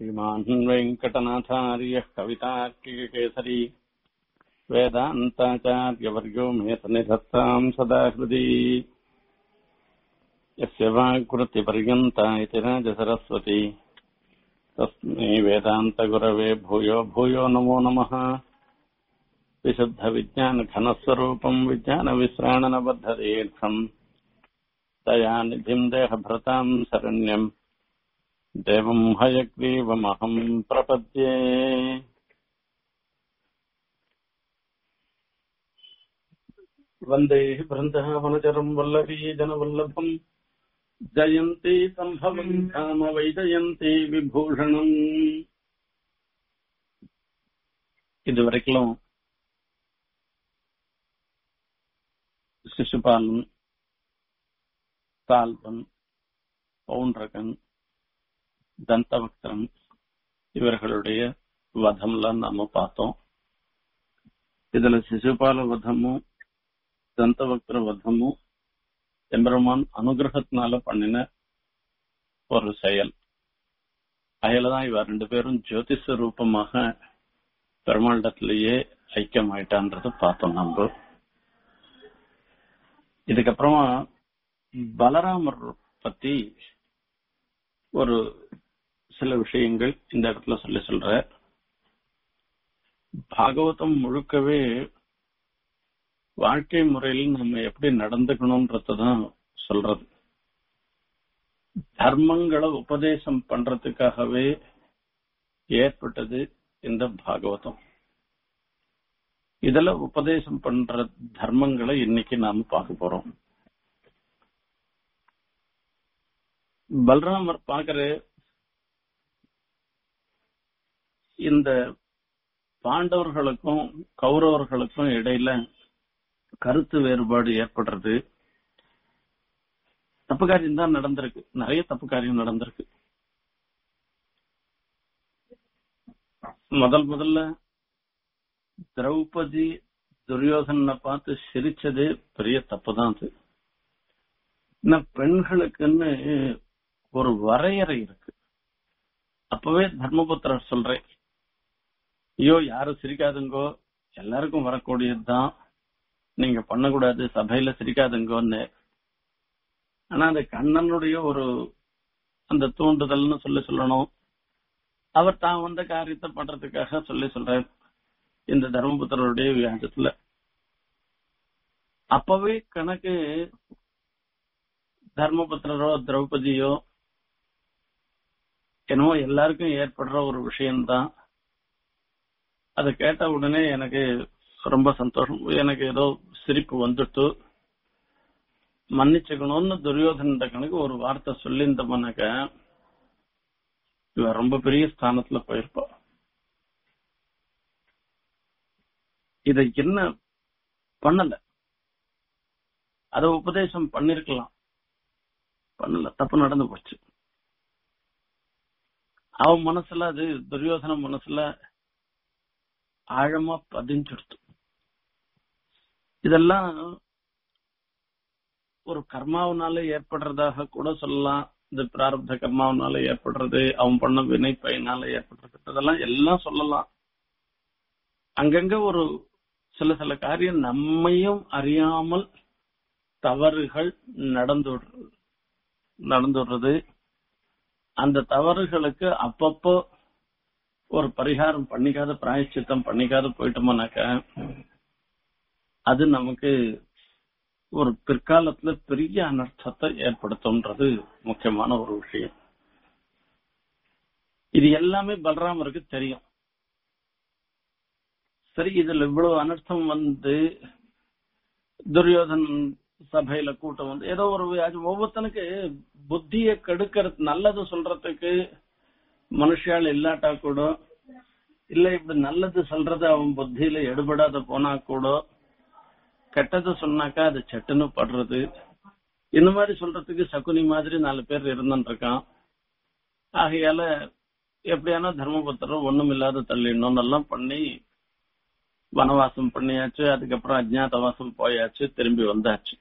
श्रीमान् वेङ्कटनाथार्यः कवितार्किककेसरी वेदान्ताचार्यवर्यो मे सन्निधत्ताम् सदा हृदि यस्य वाक्कृतिपर्यन्ता इति राजसरस्वती तस्मै वेदान्तगुरवे भूयो भूयो नमो नमः विशुद्धविज्ञानघनस्वरूपम् विज्ञानविश्राणनबद्धदीर्घम् दयानिधिम् देहभृताम् शरण्यम् देवम् हयग्रीवमहम् प्रपद्ये वन्दे बृन्दावनचरम् वल्लभी जनवल्लभम् जयन्ती सम्भवम् धाम वैजयन्ती விபூஷணம் இதுவரைக்கும் சிசுபாலன் சால்வன் பவுண்டரகன் தந்தவக்தன் இவர்களுடைய வதம்லாம் நாம பார்த்தோம் இதுல சிசுபால வதமும் தந்தவக்திர வதமும் எம்பெருமான் அனுகிரகத்தினால பண்ணின ஒரு செயல் அயலதான் இவ ரெண்டு பேரும் ஜோதிஷ ரூபமாக பெருமாண்டத்திலேயே ஐக்கியமாயிட்டான்றத பார்த்தோம் நம்ம இதுக்கப்புறமா பலராமர் பத்தி ஒரு சில விஷயங்கள் இந்த இடத்துல சொல்லி சொல்ற பாகவதம் முழுக்கவே வாழ்க்கை முறையில் நம்ம எப்படி நடந்துக்கணும்ன்றதான் சொல்றது தர்மங்களை உபதேசம் பண்றதுக்காகவே ஏற்பட்டது இந்த பாகவதம் இதுல உபதேசம் பண்ற தர்மங்களை இன்னைக்கு நாம பார்க்க போறோம் பல்ராமர் பாக்குற இந்த பாண்டவர்களுக்கும் கௌரவர்களுக்கும் இடையில கருத்து வேறுபாடு ஏற்படுறது தப்பு காரியம் தான் நடந்திருக்கு நிறைய தப்பு காரியம் நடந்திருக்கு முதல் முதல்ல திரௌபதி துரியோதனை பார்த்து சிரிச்சது பெரிய தப்பு தான் அது இன்னும் பெண்களுக்குன்னு ஒரு வரையறை இருக்கு அப்பவே தர்மபுத்திரர் சொல்றேன் ஐயோ யாரும் சிரிக்காதுங்கோ எல்லாருக்கும் வரக்கூடியதுதான் நீங்க பண்ணக்கூடாது சபையில சிரிக்காதுங்கன்னு ஆனா அந்த கண்ணனுடைய ஒரு அந்த தூண்டுதல்னு சொல்லி சொல்லணும் அவர் தான் வந்த காரியத்தை பண்றதுக்காக சொல்லி சொல்றாரு இந்த தர்மபுத்திரருடைய வியாஜத்துல அப்பவே கணக்கு தர்மபுத்திரரோ திரௌபதியோ என்னமோ எல்லாருக்கும் ஏற்படுற ஒரு விஷயம்தான் அதை கேட்ட உடனே எனக்கு ரொம்ப சந்தோஷம் எனக்கு ஏதோ சிரிப்பு வந்துட்டு மன்னிச்சுக்கணும்னு துரியோதன கணக்கு ஒரு வார்த்தை சொல்லியிருந்தோம்னாக்க இவ ரொம்ப பெரிய ஸ்தானத்துல போயிருப்பா இதை என்ன பண்ணல அத உபதேசம் பண்ணிருக்கலாம் பண்ணல தப்பு நடந்து போச்சு அவன் மனசுல அது துரியோதன மனசுல ஆழமா பதிஞ்சுடுத்து இதெல்லாம் ஒரு கர்மாவனால ஏற்படுறதாக கூட சொல்லலாம் இந்த பிராரப்த கர்மாவனால ஏற்படுறது அவன் பண்ண வினை பயனால ஏற்படுறது இதெல்லாம் எல்லாம் சொல்லலாம் அங்கங்க ஒரு சில சில காரியம் நம்மையும் அறியாமல் தவறுகள் நடந்து நடந்துடுறது அந்த தவறுகளுக்கு அப்பப்போ ஒரு பரிகாரம் பண்ணிக்காத பிராயச்சித்தம் பண்ணிக்காத போயிட்டோம்னாக்க அது நமக்கு ஒரு பிற்காலத்துல பெரிய அனர்த்தத்தை ஏற்படுத்தும்ன்றது முக்கியமான ஒரு விஷயம் இது எல்லாமே பலராமருக்கு தெரியும் சரி இதுல இவ்வளவு அனர்த்தம் வந்து துரியோதன் சபையில கூட்டம் வந்து ஏதோ ஒரு ஒவ்வொருத்தனுக்கு புத்திய கெடுக்கிறது நல்லது சொல்றதுக்கு மனுஷால் இல்லாட்டா கூட இல்ல இப்படி நல்லது சொல்றது அவன் புத்தியில எடுபடாத போனா கூட கெட்டது சொன்னாக்கா அது சட்டுன்னு படுறது இந்த மாதிரி சொல்றதுக்கு சகுனி மாதிரி நாலு பேர் இருந்துட்டு இருக்கான் ஆகையால எப்படியானா தர்மபுத்திரம் ஒண்ணும் இல்லாத தள்ளிடணும் எல்லாம் பண்ணி வனவாசம் பண்ணியாச்சு அதுக்கப்புறம் அஜ்ஞாதவாசம் போயாச்சு திரும்பி வந்தாச்சு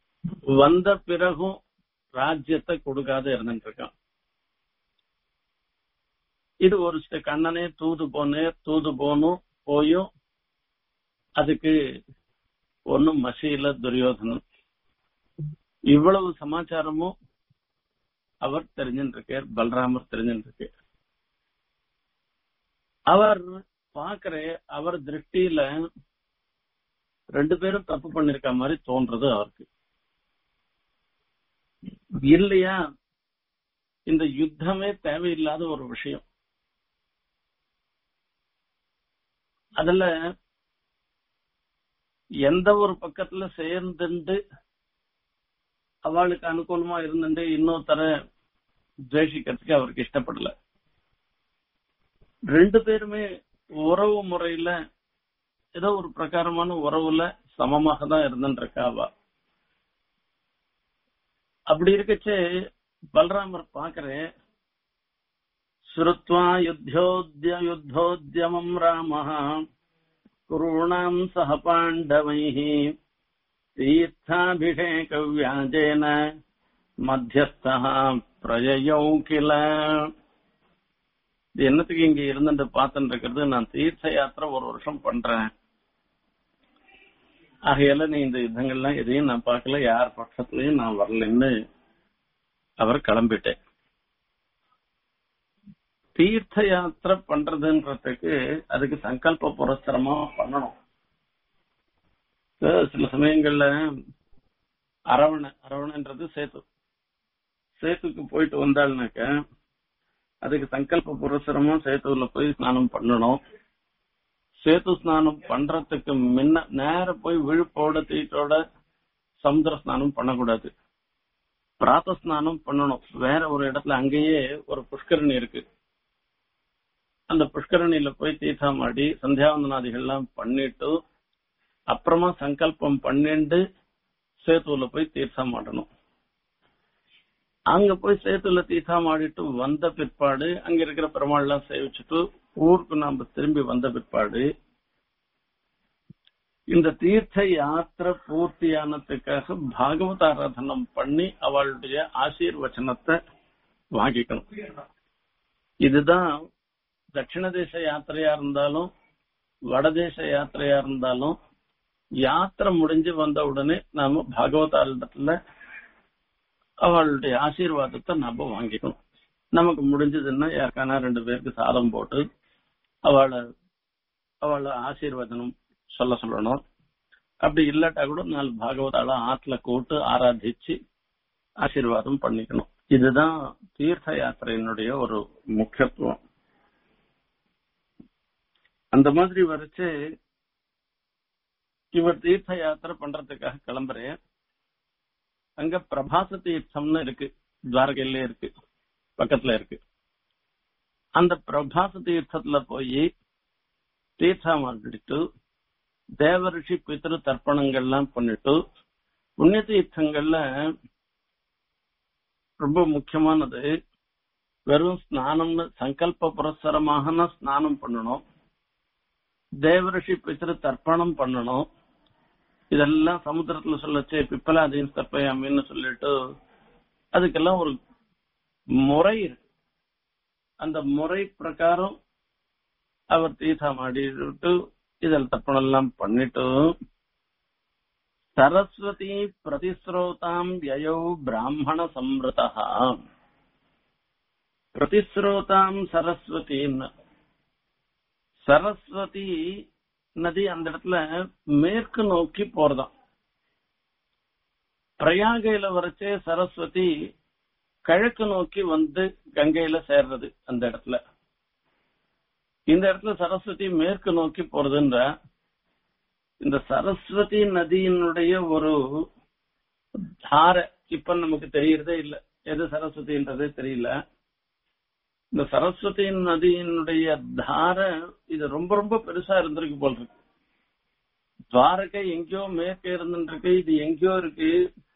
வந்த பிறகும் ராஜ்யத்தை கொடுக்காத இருந்துட்டு இருக்கான் இது ஒரு சில கண்ணனே தூது போனேர் தூது போனும் போயும் அதுக்கு ஒன்னும் மசியில துரியோதனன் இவ்வளவு சமாச்சாரமும் அவர் தெரிஞ்சின்றிருக்கார் பலராமர் தெரிஞ்சின்றிருக்கார் அவர் பாக்குற அவர் திருஷ்டியில ரெண்டு பேரும் தப்பு பண்ணிருக்க மாதிரி தோன்றது அவருக்கு இல்லையா இந்த யுத்தமே தேவையில்லாத ஒரு விஷயம் அதுல எந்த ஒரு பக்கத்துல சேர்ந்துண்டு அவளுக்கு அனுகூலமா இருந்துட்டு இன்னொருத்தர துவேஷிக்கிறதுக்கு அவருக்கு இஷ்டப்படல ரெண்டு பேருமே உறவு முறையில ஏதோ ஒரு பிரகாரமான உறவுல சமமாக தான் இருந்துருக்கா அவ அப்படி இருக்கச்சே பலராமர் பாக்குறேன் ஸ்ருத்வா யுத்தோத்ய யுத்தோத்யமம் ராம குருணாம் சக பாண்டவைः தீர்த்தாபிஷேக வியாஜேன மத்தியஸ்தா பிரயயௌ கில இது என்னத்துக்கு இங்க இருந்துட்டு பார்த்துட்டு இருக்கிறது நான் தீர்த்த யாத்திரை ஒரு வருஷம் பண்றேன் ஆகையால நீ இந்த யுத்தங்கள்லாம் எதையும் நான் பார்க்கல யார் பட்சத்துலயும் நான் வரலன்னு அவர் கிளம்பிட்டேன் தீர்த்த யாத்திரை பண்றதுன்றதுக்கு அதுக்கு சங்கல்ப புரஸ்தரமா பண்ணணும் சில சமயங்கள்ல அரவணை அரவணைன்றது சேத்து சேத்துக்கு போயிட்டு வந்தாள்னாக்க அதுக்கு சங்கல்ப புரஸ்தரமா சேத்துவுல போய் ஸ்நானம் பண்ணணும் சேத்து ஸ்நானம் பண்றதுக்கு முன்ன நேர போய் விழுப்போட தீட்டோட சமுத்திர ஸ்நானம் பண்ணக்கூடாது பிராத்த ஸ்நானம் பண்ணணும் வேற ஒரு இடத்துல அங்கேயே ஒரு புஷ்கரணி இருக்கு அந்த புஷ்கரணியில போய் தீர்த்தமாடி சந்தியாவந்தனாதிகள்லாம் பண்ணிட்டு அப்புறமா சங்கல்பம் பண்ணிண்டு சேத்துவுல போய் தீர்த்தம் ஆடணும் அங்க போய் சேத்துல தீர்த்தம் ஆடிட்டு வந்த பிற்பாடு அங்க இருக்கிற பெருமாள் எல்லாம் சேவிச்சுட்டு ஊருக்கு நாம திரும்பி வந்த பிற்பாடு இந்த தீர்த்த யாத்திரை பூர்த்தியானதுக்காக பாகவத ஆராதனம் பண்ணி அவளுடைய ஆசீர்வச்சனத்தை வாங்கிக்கணும் இதுதான் தட்சிண தேச யாத்திரையா இருந்தாலும் வடதேச யாத்திரையா இருந்தாலும் யாத்திரை முடிஞ்சு வந்த உடனே நாம பாகவதாரிடத்துல அவளுடைய ஆசீர்வாதத்தை நாம வாங்கிக்கணும் நமக்கு முடிஞ்சதுன்னா யாருக்கானா ரெண்டு பேருக்கு சாதம் போட்டு அவளை அவளை ஆசீர்வாதனம் சொல்ல சொல்லணும் அப்படி இல்லாட்டா கூட நாலு பாகவதால ஆத்துல கூட்டு ஆராதிச்சு ஆசீர்வாதம் பண்ணிக்கணும் இதுதான் தீர்த்த யாத்திரையினுடைய ஒரு முக்கியத்துவம் அந்த மாதிரி வரைச்சு இவர் தீர்த்த யாத்திரை பண்றதுக்காக கிளம்புறேன் அங்க பிரபாச தீர்த்தம்னு இருக்கு துவாரகையிலே இருக்கு பக்கத்துல இருக்கு அந்த பிரபாச தீர்த்தத்துல போய் தீர்த்தம் ஆடிட்டு தேவரிஷி பித்திரு தர்ப்பணங்கள்லாம் பண்ணிட்டு புண்ணிய தீர்த்தங்கள்ல ரொம்ப முக்கியமானது வெறும் ஸ்நானம்னு சங்கல்ப புரஸ்தரமாக ஸ்நானம் பண்ணணும் தேவரிஷி பித்திரு தர்ப்பணம் பண்ணணும் இதெல்லாம் சமுத்திரத்துல சொல்லச்சு பிப்பலாதீன் தப்பையாமின்னு சொல்லிட்டு அதுக்கெல்லாம் ஒரு முறை இருக்கு அந்த முறை பிரகாரம் அவர் தீர்த்தம் ஆடிட்டு இதில் தர்ப்பணம் எல்லாம் பண்ணிட்டு சரஸ்வதி பிரதிஸ்ரோதாம் யயோ பிராமண சம்ருதா பிரதிஸ்ரோதாம் சரஸ்வதின்னு சரஸ்வதி நதி அந்த இடத்துல மேற்கு நோக்கி போறதாம் பிரயாகையில வரைச்சே சரஸ்வதி கிழக்கு நோக்கி வந்து கங்கையில சேர்றது அந்த இடத்துல இந்த இடத்துல சரஸ்வதி மேற்கு நோக்கி போறதுன்ற இந்த சரஸ்வதி நதியினுடைய ஒரு தார இப்ப நமக்கு தெரியறதே இல்ல எது சரஸ்வதின்றதே தெரியல இந்த சரஸ்வதி நதியினுடைய தார இது ரொம்ப ரொம்ப பெருசா இருந்திருக்கு போல் இருக்கு துவாரகை எங்கேயோ மேற்கே இருந்துருக்கு இது எங்கேயோ இருக்கு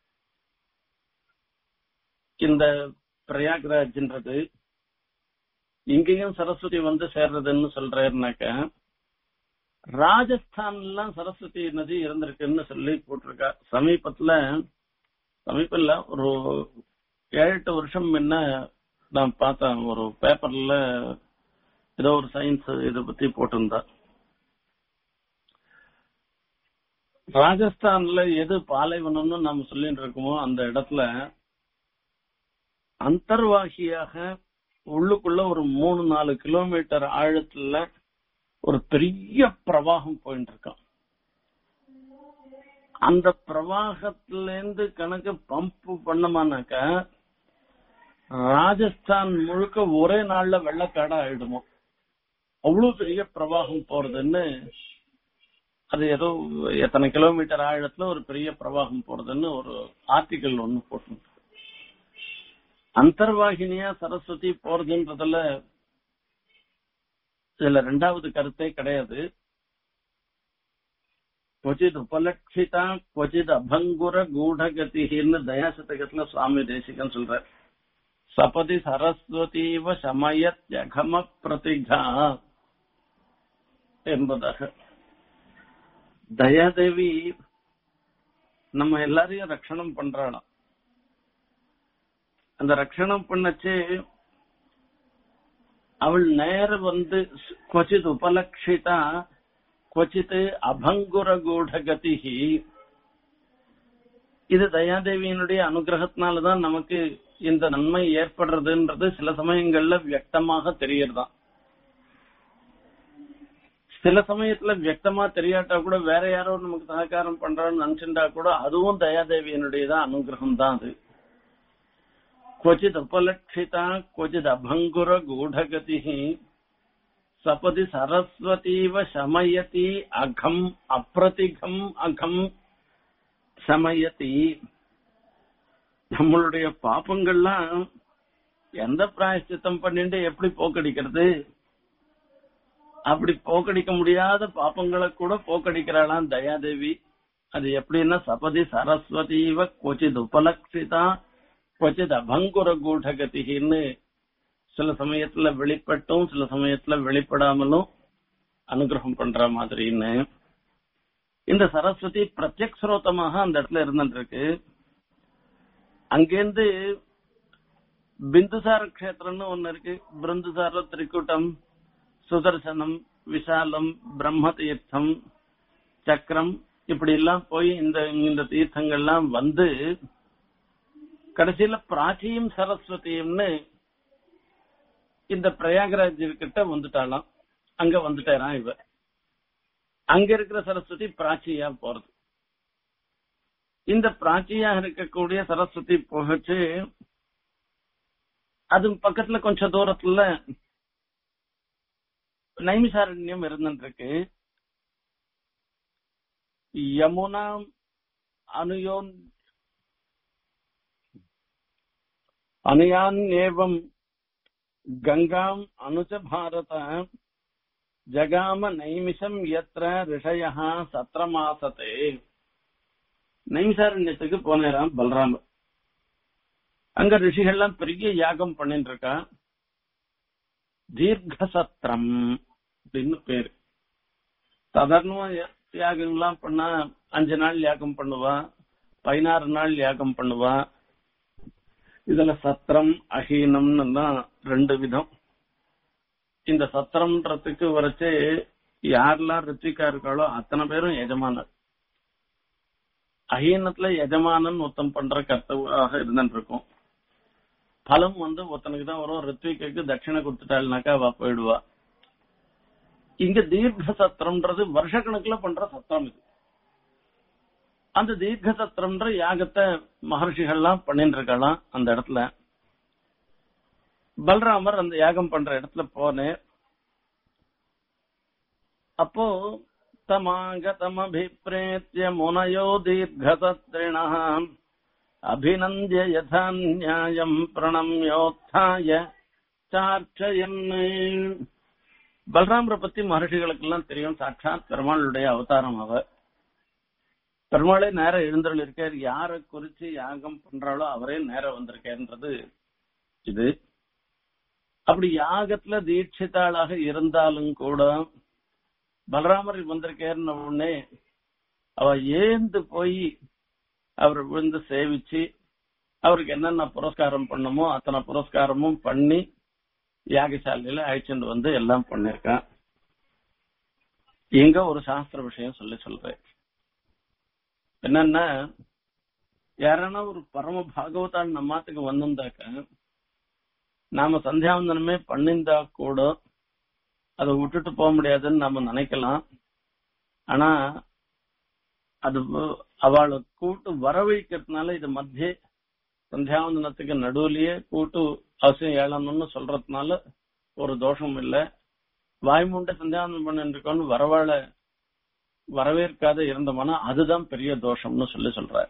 இந்த பிரயாக்ராஜ்ன்றது இங்கேயும் சரஸ்வதி வந்து சேர்றதுன்னு சொல்றேன்னாக்க ராஜஸ்தான்லாம் சரஸ்வதி நதி இருந்திருக்குன்னு சொல்லி போட்டிருக்கா சமீபத்துல சமீபத்துல ஒரு ஏழு எட்டு வருஷம் முன்ன நான் பார்த்தேன் ஒரு பேப்பர்ல ஏதோ ஒரு சயின்ஸ் இதை பத்தி போட்டிருந்தா ராஜஸ்தான்ல எது பாலைவனம்னு நம்ம சொல்லிட்டு இருக்கோமோ அந்த இடத்துல அந்தர்வாகியாக உள்ளுக்குள்ள ஒரு மூணு நாலு கிலோமீட்டர் ஆழத்துல ஒரு பெரிய பிரவாகம் போயிட்டு இருக்கான் அந்த பிரவாகத்துல இருந்து கணக்கு பம்ப் பண்ணமானாக்க ராஜஸ்தான் முழுக்க ஒரே நாள்ல வெள்ளக்காடா ஆயிடுமோ அவ்வளவு பெரிய பிரவாகம் போறதுன்னு அது ஏதோ எத்தனை கிலோமீட்டர் ஆழத்துல ஒரு பெரிய பிரவாகம் போறதுன்னு ஒரு ஆர்டிக்கல் ஒண்ணு போட்டு அந்தர்வாகினியா சரஸ்வதி போறதுன்றதுல இதுல ரெண்டாவது கருத்தே கிடையாது क्वचित उपलक्षिता क्वचित அபங்குர கூடகதின்னு தயாசதகத்துல சுவாமி தேசிகன் சொல்ற சபதி சரஸ்வதீவ சமயத்யகம பிரதிகா என்பதாக தயாதேவி நம்ம எல்லாரையும் ரட்சணம் பண்றாளாம் அந்த ரட்சணம் பண்ணச்சு அவள் நேர வந்து கொச்சித் உபலட்சிதா கொச்சித் அபங்குர கூடகதி இது தயாதேவியினுடைய அனுகிரகத்தினாலதான் நமக்கு இந்த நன்மை ஏற்படுறதுன்றது சில சமயங்கள்ல வியக்தமாக தெரியறதாம் சில சமயத்துல வியக்தமா தெரியாட்டா கூட வேற யாரோ நமக்கு சககாரம் பண்றான்னு நினைச்சுட்டா கூட அதுவும் தயாதேவியினுடையதான் அனுகிரகம் தான் அது क्वचित् उपलक्षिता क्वचित् अभङ्गुर गूढगतिः सपदि सरस्वतीव शमयति अघम् அப்பிரதிகம் அகம் சமயத்தி நம்மளுடைய பாப்பங்கள்லாம் எந்த பிராயஷ்சித்தம் பண்ணிட்டு எப்படி போக்கடிக்கிறது அப்படி போக்கடிக்க முடியாத பாப்பங்களை கூட போக்கடிக்கிறாளாம் தயாதேவி அது எப்படின்னா சபதி சரஸ்வதீவ கொச்சித் உபலக்ஷிதா கொச்சித் அபங்குர கூடகதின்னு சில சமயத்துல வெளிப்பட்டும் சில சமயத்துல வெளிப்படாமலும் அனுகிரகம் பண்ற மாதிரின்னு இந்த சரஸ்வதி பிரத்யக் ஸ்ரோத்தமாக அந்த இடத்துல இருந்துட்டு இருக்கு அங்கேருந்து பிந்துசார கஷேத்திரம்னு ஒண்ணு இருக்கு பிருந்துசார திரிகுட்டம் சுதர்சனம் விஷாலம் பிரம்ம தீர்த்தம் சக்கரம் இப்படி எல்லாம் போய் இந்த இந்த தீர்த்தங்கள்லாம் வந்து கடைசியில பிராச்சியும் சரஸ்வதியும்னு இந்த பிரயாகராஜ் கிட்ட வந்துட்டாலாம் அங்க வந்துட்டாராம் இவ அங்க இருக்கிற சரஸ்வதி பிராச்சியா போறது இந்த பிராச்சியா இருக்கக்கூடிய சரஸ்வதி போகச்சு அது பக்கத்துல கொஞ்சம் தூரத்துல நைமிசாரண்யம் இருந்துருக்கு யமுனா அனுயோன் அனுயான்யேவம் கங்காம் அனுஜ பாரத ஜகாம நைமிஷம் எத்திர ரிஷய சத்திரமாசத்தே நைமிசாரண்யத்துக்கு போனேராம் பலராமர் அங்க ரிஷிகள்லாம் பெரிய யாகம் பண்ணிட்டு இருக்கா தீர்க்க சத்திரம் அப்படின்னு பேரு சாதாரணமா யாகங்கள்லாம் பண்ணா அஞ்சு நாள் யாகம் பண்ணுவா பதினாறு நாள் யாகம் பண்ணுவா இதுல சத்திரம் அஹீனம்னு தான் ரெண்டு விதம் இந்த சத்திரம்ன்றதுக்கு வரைச்சு யாரெல்லாம் ரித்திகா இருக்காளோ அத்தனை பேரும் எஜமானர் அஹீனத்துல எஜமானன் ஒருத்தன் பண்ற கர்த்தவாக இருந்துட்டு இருக்கும் பலம் வந்து ஒருத்தனுக்கு தான் வரும் ரித்விக்கு தட்சிணை கொடுத்துட்டாள்னாக்கா அவ போயிடுவா இங்க தீர்க்க சத்திரம்ன்றது வருஷ கணக்குல பண்ற சத்திரம் இது அந்த தீர்க்க சத்திரம்ன்ற யாகத்தை மகர்ஷிகள்லாம் பண்ணிட்டு இருக்கலாம் அந்த இடத்துல பல்ராமர் அந்த யாகம் பண்ற இடத்துல போனேன் அப்போ தமாகதமபிப்ரேத்திய முனயோ தீர்க்கசத்ரிண அபிநந்திய யதா நியாயம் பிரணம்யோத்தாய சார்ச்சயன் பல்ராமரை பத்தி மகர்ஷிகளுக்கு எல்லாம் தெரியும் சாட்சாத் பெருமாளுடைய அவதாரம் அவர் பெருமாளே நேரம் எழுந்தருள் இருக்கார் யாரை குறிச்சு யாகம் பண்றாளோ அவரே நேரம் வந்திருக்காருன்றது இது அப்படி யாகத்துல தீட்சிதாளாக இருந்தாலும் கூட பலராமர் வந்திருக்காருன்ன உடனே அவ ஏந்து போய் அவர் விழுந்து சேவிச்சு அவருக்கு என்னென்ன புரஸ்காரம் பண்ணுமோ அத்தனை புரஸ்காரமும் பண்ணி யாகசாலையில அழைச்சிட்டு வந்து எல்லாம் பண்ணிருக்கான் இங்க ஒரு சாஸ்திர விஷயம் சொல்லி சொல்றேன் என்னன்னா யாரானா ஒரு பரம பாகவதான் நம்மாத்துக்கு வந்திருந்தாக்க நாம சந்தியாவந்தனமே பண்ணிருந்தா கூட அதை விட்டுட்டு போக முடியாதுன்னு நாம நினைக்கலாம் ஆனா அது அவளை கூட்டு வரவழைக்கிறதுனால இது மத்திய சந்தியாவந்தனத்துக்கு நடுவுலயே கூட்டு அவசியம் ஏழணும்னு சொல்றதுனால ஒரு தோஷம் இல்லை வாய்மூண்ட சந்தியாவந்தனம் பண்ணிட்டு இருக்கோம்னு வரவாழ வரவேற்காத இருந்தோம்னா அதுதான் பெரிய தோஷம்னு சொல்லி சொல்ற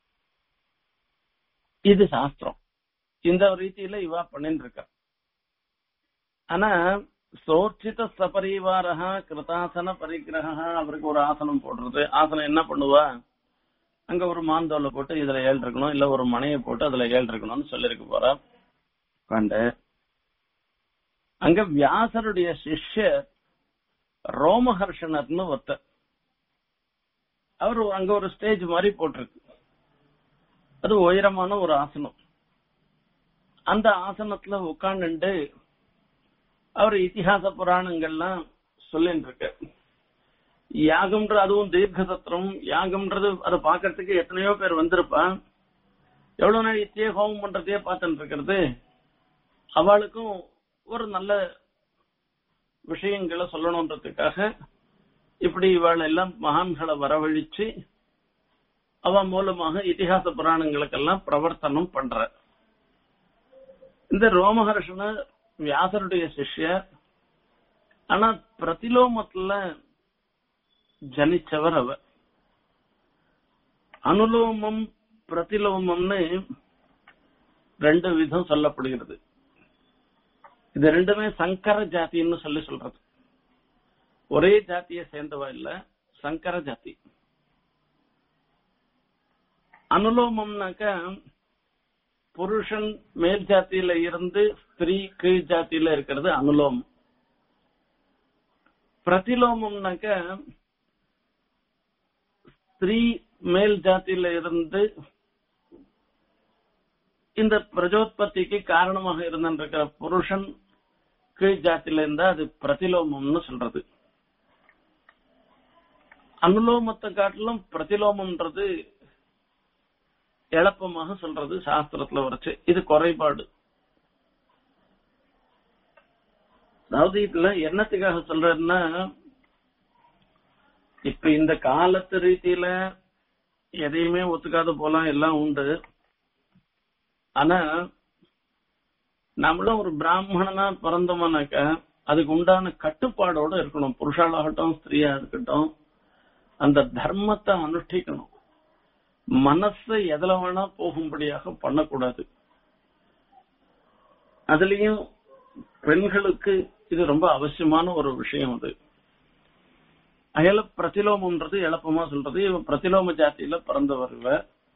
இது சாஸ்திரம் இந்த ரீதியில இவா பண்ணிட்டு இருக்கா ஆனா சோர்ச்சித சபரிவாரா கிருதாசன பரிகிரகா அவருக்கு ஒரு ஆசனம் போடுறது ஆசனம் என்ன பண்ணுவா அங்க ஒரு மாந்தோலை போட்டு இதுல ஏழு இருக்கணும் இல்ல ஒரு மனையை போட்டு அதுல ஏழு இருக்கணும்னு சொல்லிருக்கு போறா கண்டு அங்க வியாசருடைய சிஷ்யர் ரோமஹர்ஷனர்னு ஒருத்தர் அவர் அங்க ஒரு ஸ்டேஜ் மாதிரி போட்டிருக்கு அது உயரமான ஒரு ஆசனம் அந்த ஆசனத்துல உட்காந்துட்டு அவர் இத்திஹாச புராணங்கள்லாம் சொல்லிட்டு இருக்க யாகம்ன்ற அதுவும் தீர்க்க சத்திரம் யாகம்ன்றது அதை பாக்குறதுக்கு எத்தனையோ பேர் வந்திருப்பான் எவ்வளவு நாள் இத்தியே ஹோமம் பண்றதையே பார்த்துட்டு இருக்கிறது அவளுக்கும் ஒரு நல்ல விஷயங்களை சொல்லணுன்றதுக்காக இப்படி இவள் எல்லாம் மகான்களை வரவழிச்சு அவ மூலமாக இதிகாச புராணங்களுக்கெல்லாம் பிரவர்த்தனம் பண்ற இந்த ரோமஹர்ஷன வியாசருடைய சிஷ்யர் ஆனா பிரதிலோமத்துல ஜனிச்சவர் அவர் அனுலோமம் பிரதிலோமம்னு ரெண்டு விதம் சொல்லப்படுகிறது இது ரெண்டுமே சங்கர ஜாதின்னு சொல்லி சொல்றது ஒரே ஜாத்தியை சேர்ந்தவா இல்ல சங்கர ஜாதி அனுலோமம்னாக்க புருஷன் மேல் ஜாத்தியில இருந்து ஸ்திரீ கீழ் ஜாத்தியில இருக்கிறது அனுலோமம் பிரதிலோமம்னாக்க ஸ்திரீ மேல் ஜாத்தியில இருந்து இந்த பிரஜோத்பத்திக்கு காரணமாக இருந்திருக்கிற புருஷன் கீழ் ஜாத்தியில இருந்தா அது பிரதிலோமம்னு சொல்றது அனுலோமத்தை காட்டிலும் பிரதிலோமம்ன்றது எளப்பமாக சொல்றது சாஸ்திரத்துல வரைச்சு இது குறைபாடு அதாவது இதுல என்னத்துக்காக சொல்றேன்னா இப்ப இந்த காலத்து ரீதியில எதையுமே ஒத்துக்காத போலாம் எல்லாம் உண்டு ஆனா நம்மளும் ஒரு பிராமணனா பிறந்தோம்னாக்க அதுக்கு உண்டான கட்டுப்பாடோட இருக்கணும் புருஷாலாகட்டும் ஸ்திரீயா இருக்கட்டும் அந்த தர்மத்தை அனுஷ்டிக்கணும் மனசை எதுல வேணா போகும்படியாக பண்ணக்கூடாது அதுலயும் பெண்களுக்கு இது ரொம்ப அவசியமான ஒரு விஷயம் அது அயல பிரதிலோமம்ன்றது எளப்பமா சொல்றது இவ பிரதிலோம ஜாத்தியில பிறந்தவர் இவ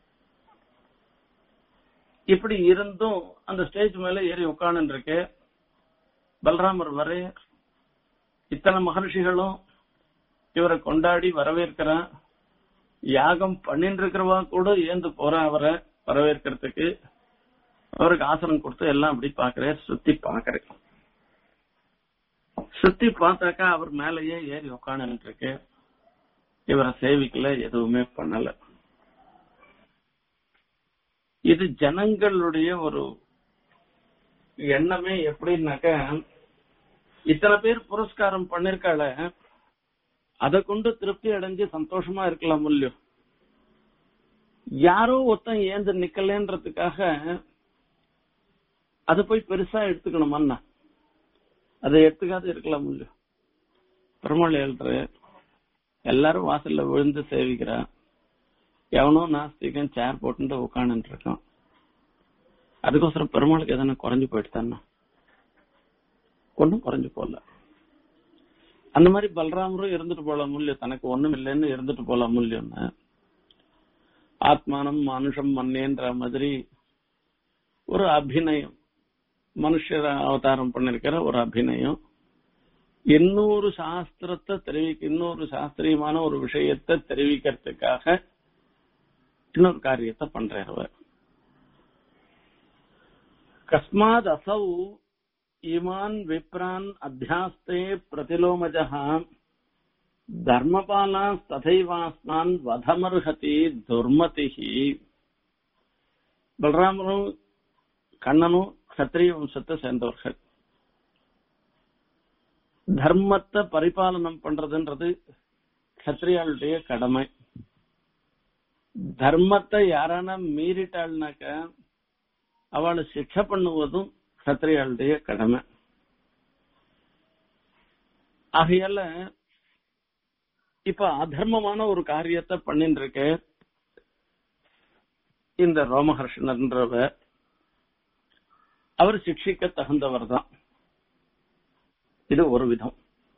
இப்படி இருந்தும் அந்த ஸ்டேஜ் மேல ஏறி உட்கார்ந்து இருக்கு பலராமர் வரை இத்தனை மகர்ஷிகளும் இவரை கொண்டாடி வரவேற்கிறான் யாகம் பண்ணிட்டு இருக்கிறவா கூட ஏந்து போற அவரை வரவேற்கிறதுக்கு அவருக்கு ஆசனம் கொடுத்து எல்லாம் அப்படி பாக்குறேன் சுத்தி பாக்குறேன் சுத்தி பார்த்தாக்கா அவர் மேலேயே ஏறி உட்காந்து இருக்கு இவரை சேவிக்கல எதுவுமே பண்ணல இது ஜனங்களுடைய ஒரு எண்ணமே எப்படின்னாக்க இத்தனை பேர் புரஸ்காரம் பண்ணிருக்காள அதை கொண்டு திருப்தி அடைஞ்சு சந்தோஷமா இருக்கலாம் இல்லையோ யாரோ ஒருத்தன் ஏந்து நிக்கலன்றதுக்காக அதை போய் பெருசா எடுத்துக்கணுமா அதை எடுத்துக்காத இருக்கலாம் இல்லையோ பெருமாள் எழுதுற எல்லாரும் வாசல்ல விழுந்து சேவிக்கிறா எவனோ நாஸ்திகன் சேர் போட்டு உட்காந்துட்டு இருக்கான் அதுக்கோசரம் பெருமாளுக்கு எதனா குறைஞ்சு போயிட்டு ஒன்னும் குறைஞ்சு போல அந்த மாதிரி பலராமரும் இருந்துட்டு போலாம் இல்லையோ தனக்கு ஒண்ணும் இல்லைன்னு இருந்துட்டு போலாம் இல்லையோன்னு ஆத்மானம் மனுஷம் மன்னேன்ற மாதிரி ஒரு அபிநயம் மனுஷர் அவதாரம் பண்ணிருக்கிற ஒரு அபிநயம் இன்னொரு சாஸ்திரத்தை தெரிவிக்க இன்னொரு சாஸ்திரியமான ஒரு விஷயத்தை தெரிவிக்கிறதுக்காக இன்னொரு காரியத்தை பண்றார் அவர் கஸ்மாத் அசௌ இமான் விப்ரான் அத்தியாஸ்தே பிரதிலோமஜः தர்மபாலா ததைவாஸ்மான் வதமர்ஹதி துர்மதிஹி பலராமரும் கண்ணனும் கத்திரிய வம்சத்தை சேர்ந்தவர்கள் தர்மத்தை பரிபாலனம் பண்றதுன்றது கத்திரியாளுடைய கடமை தர்மத்தை யாரான மீறிட்டாள்னாக்க அவளை சிக்ஷை பண்ணுவதும் கத்திரியாளுடைய கடமை ஆகையால இப்ப அதர்மமான ஒரு காரியத்தை பண்ணிட்டு இருக்க இந்த ரோமஹர்ஷனன்றவர் அவர் சிக்ஷிக்க தகுந்தவர் தான் இது ஒரு விதம்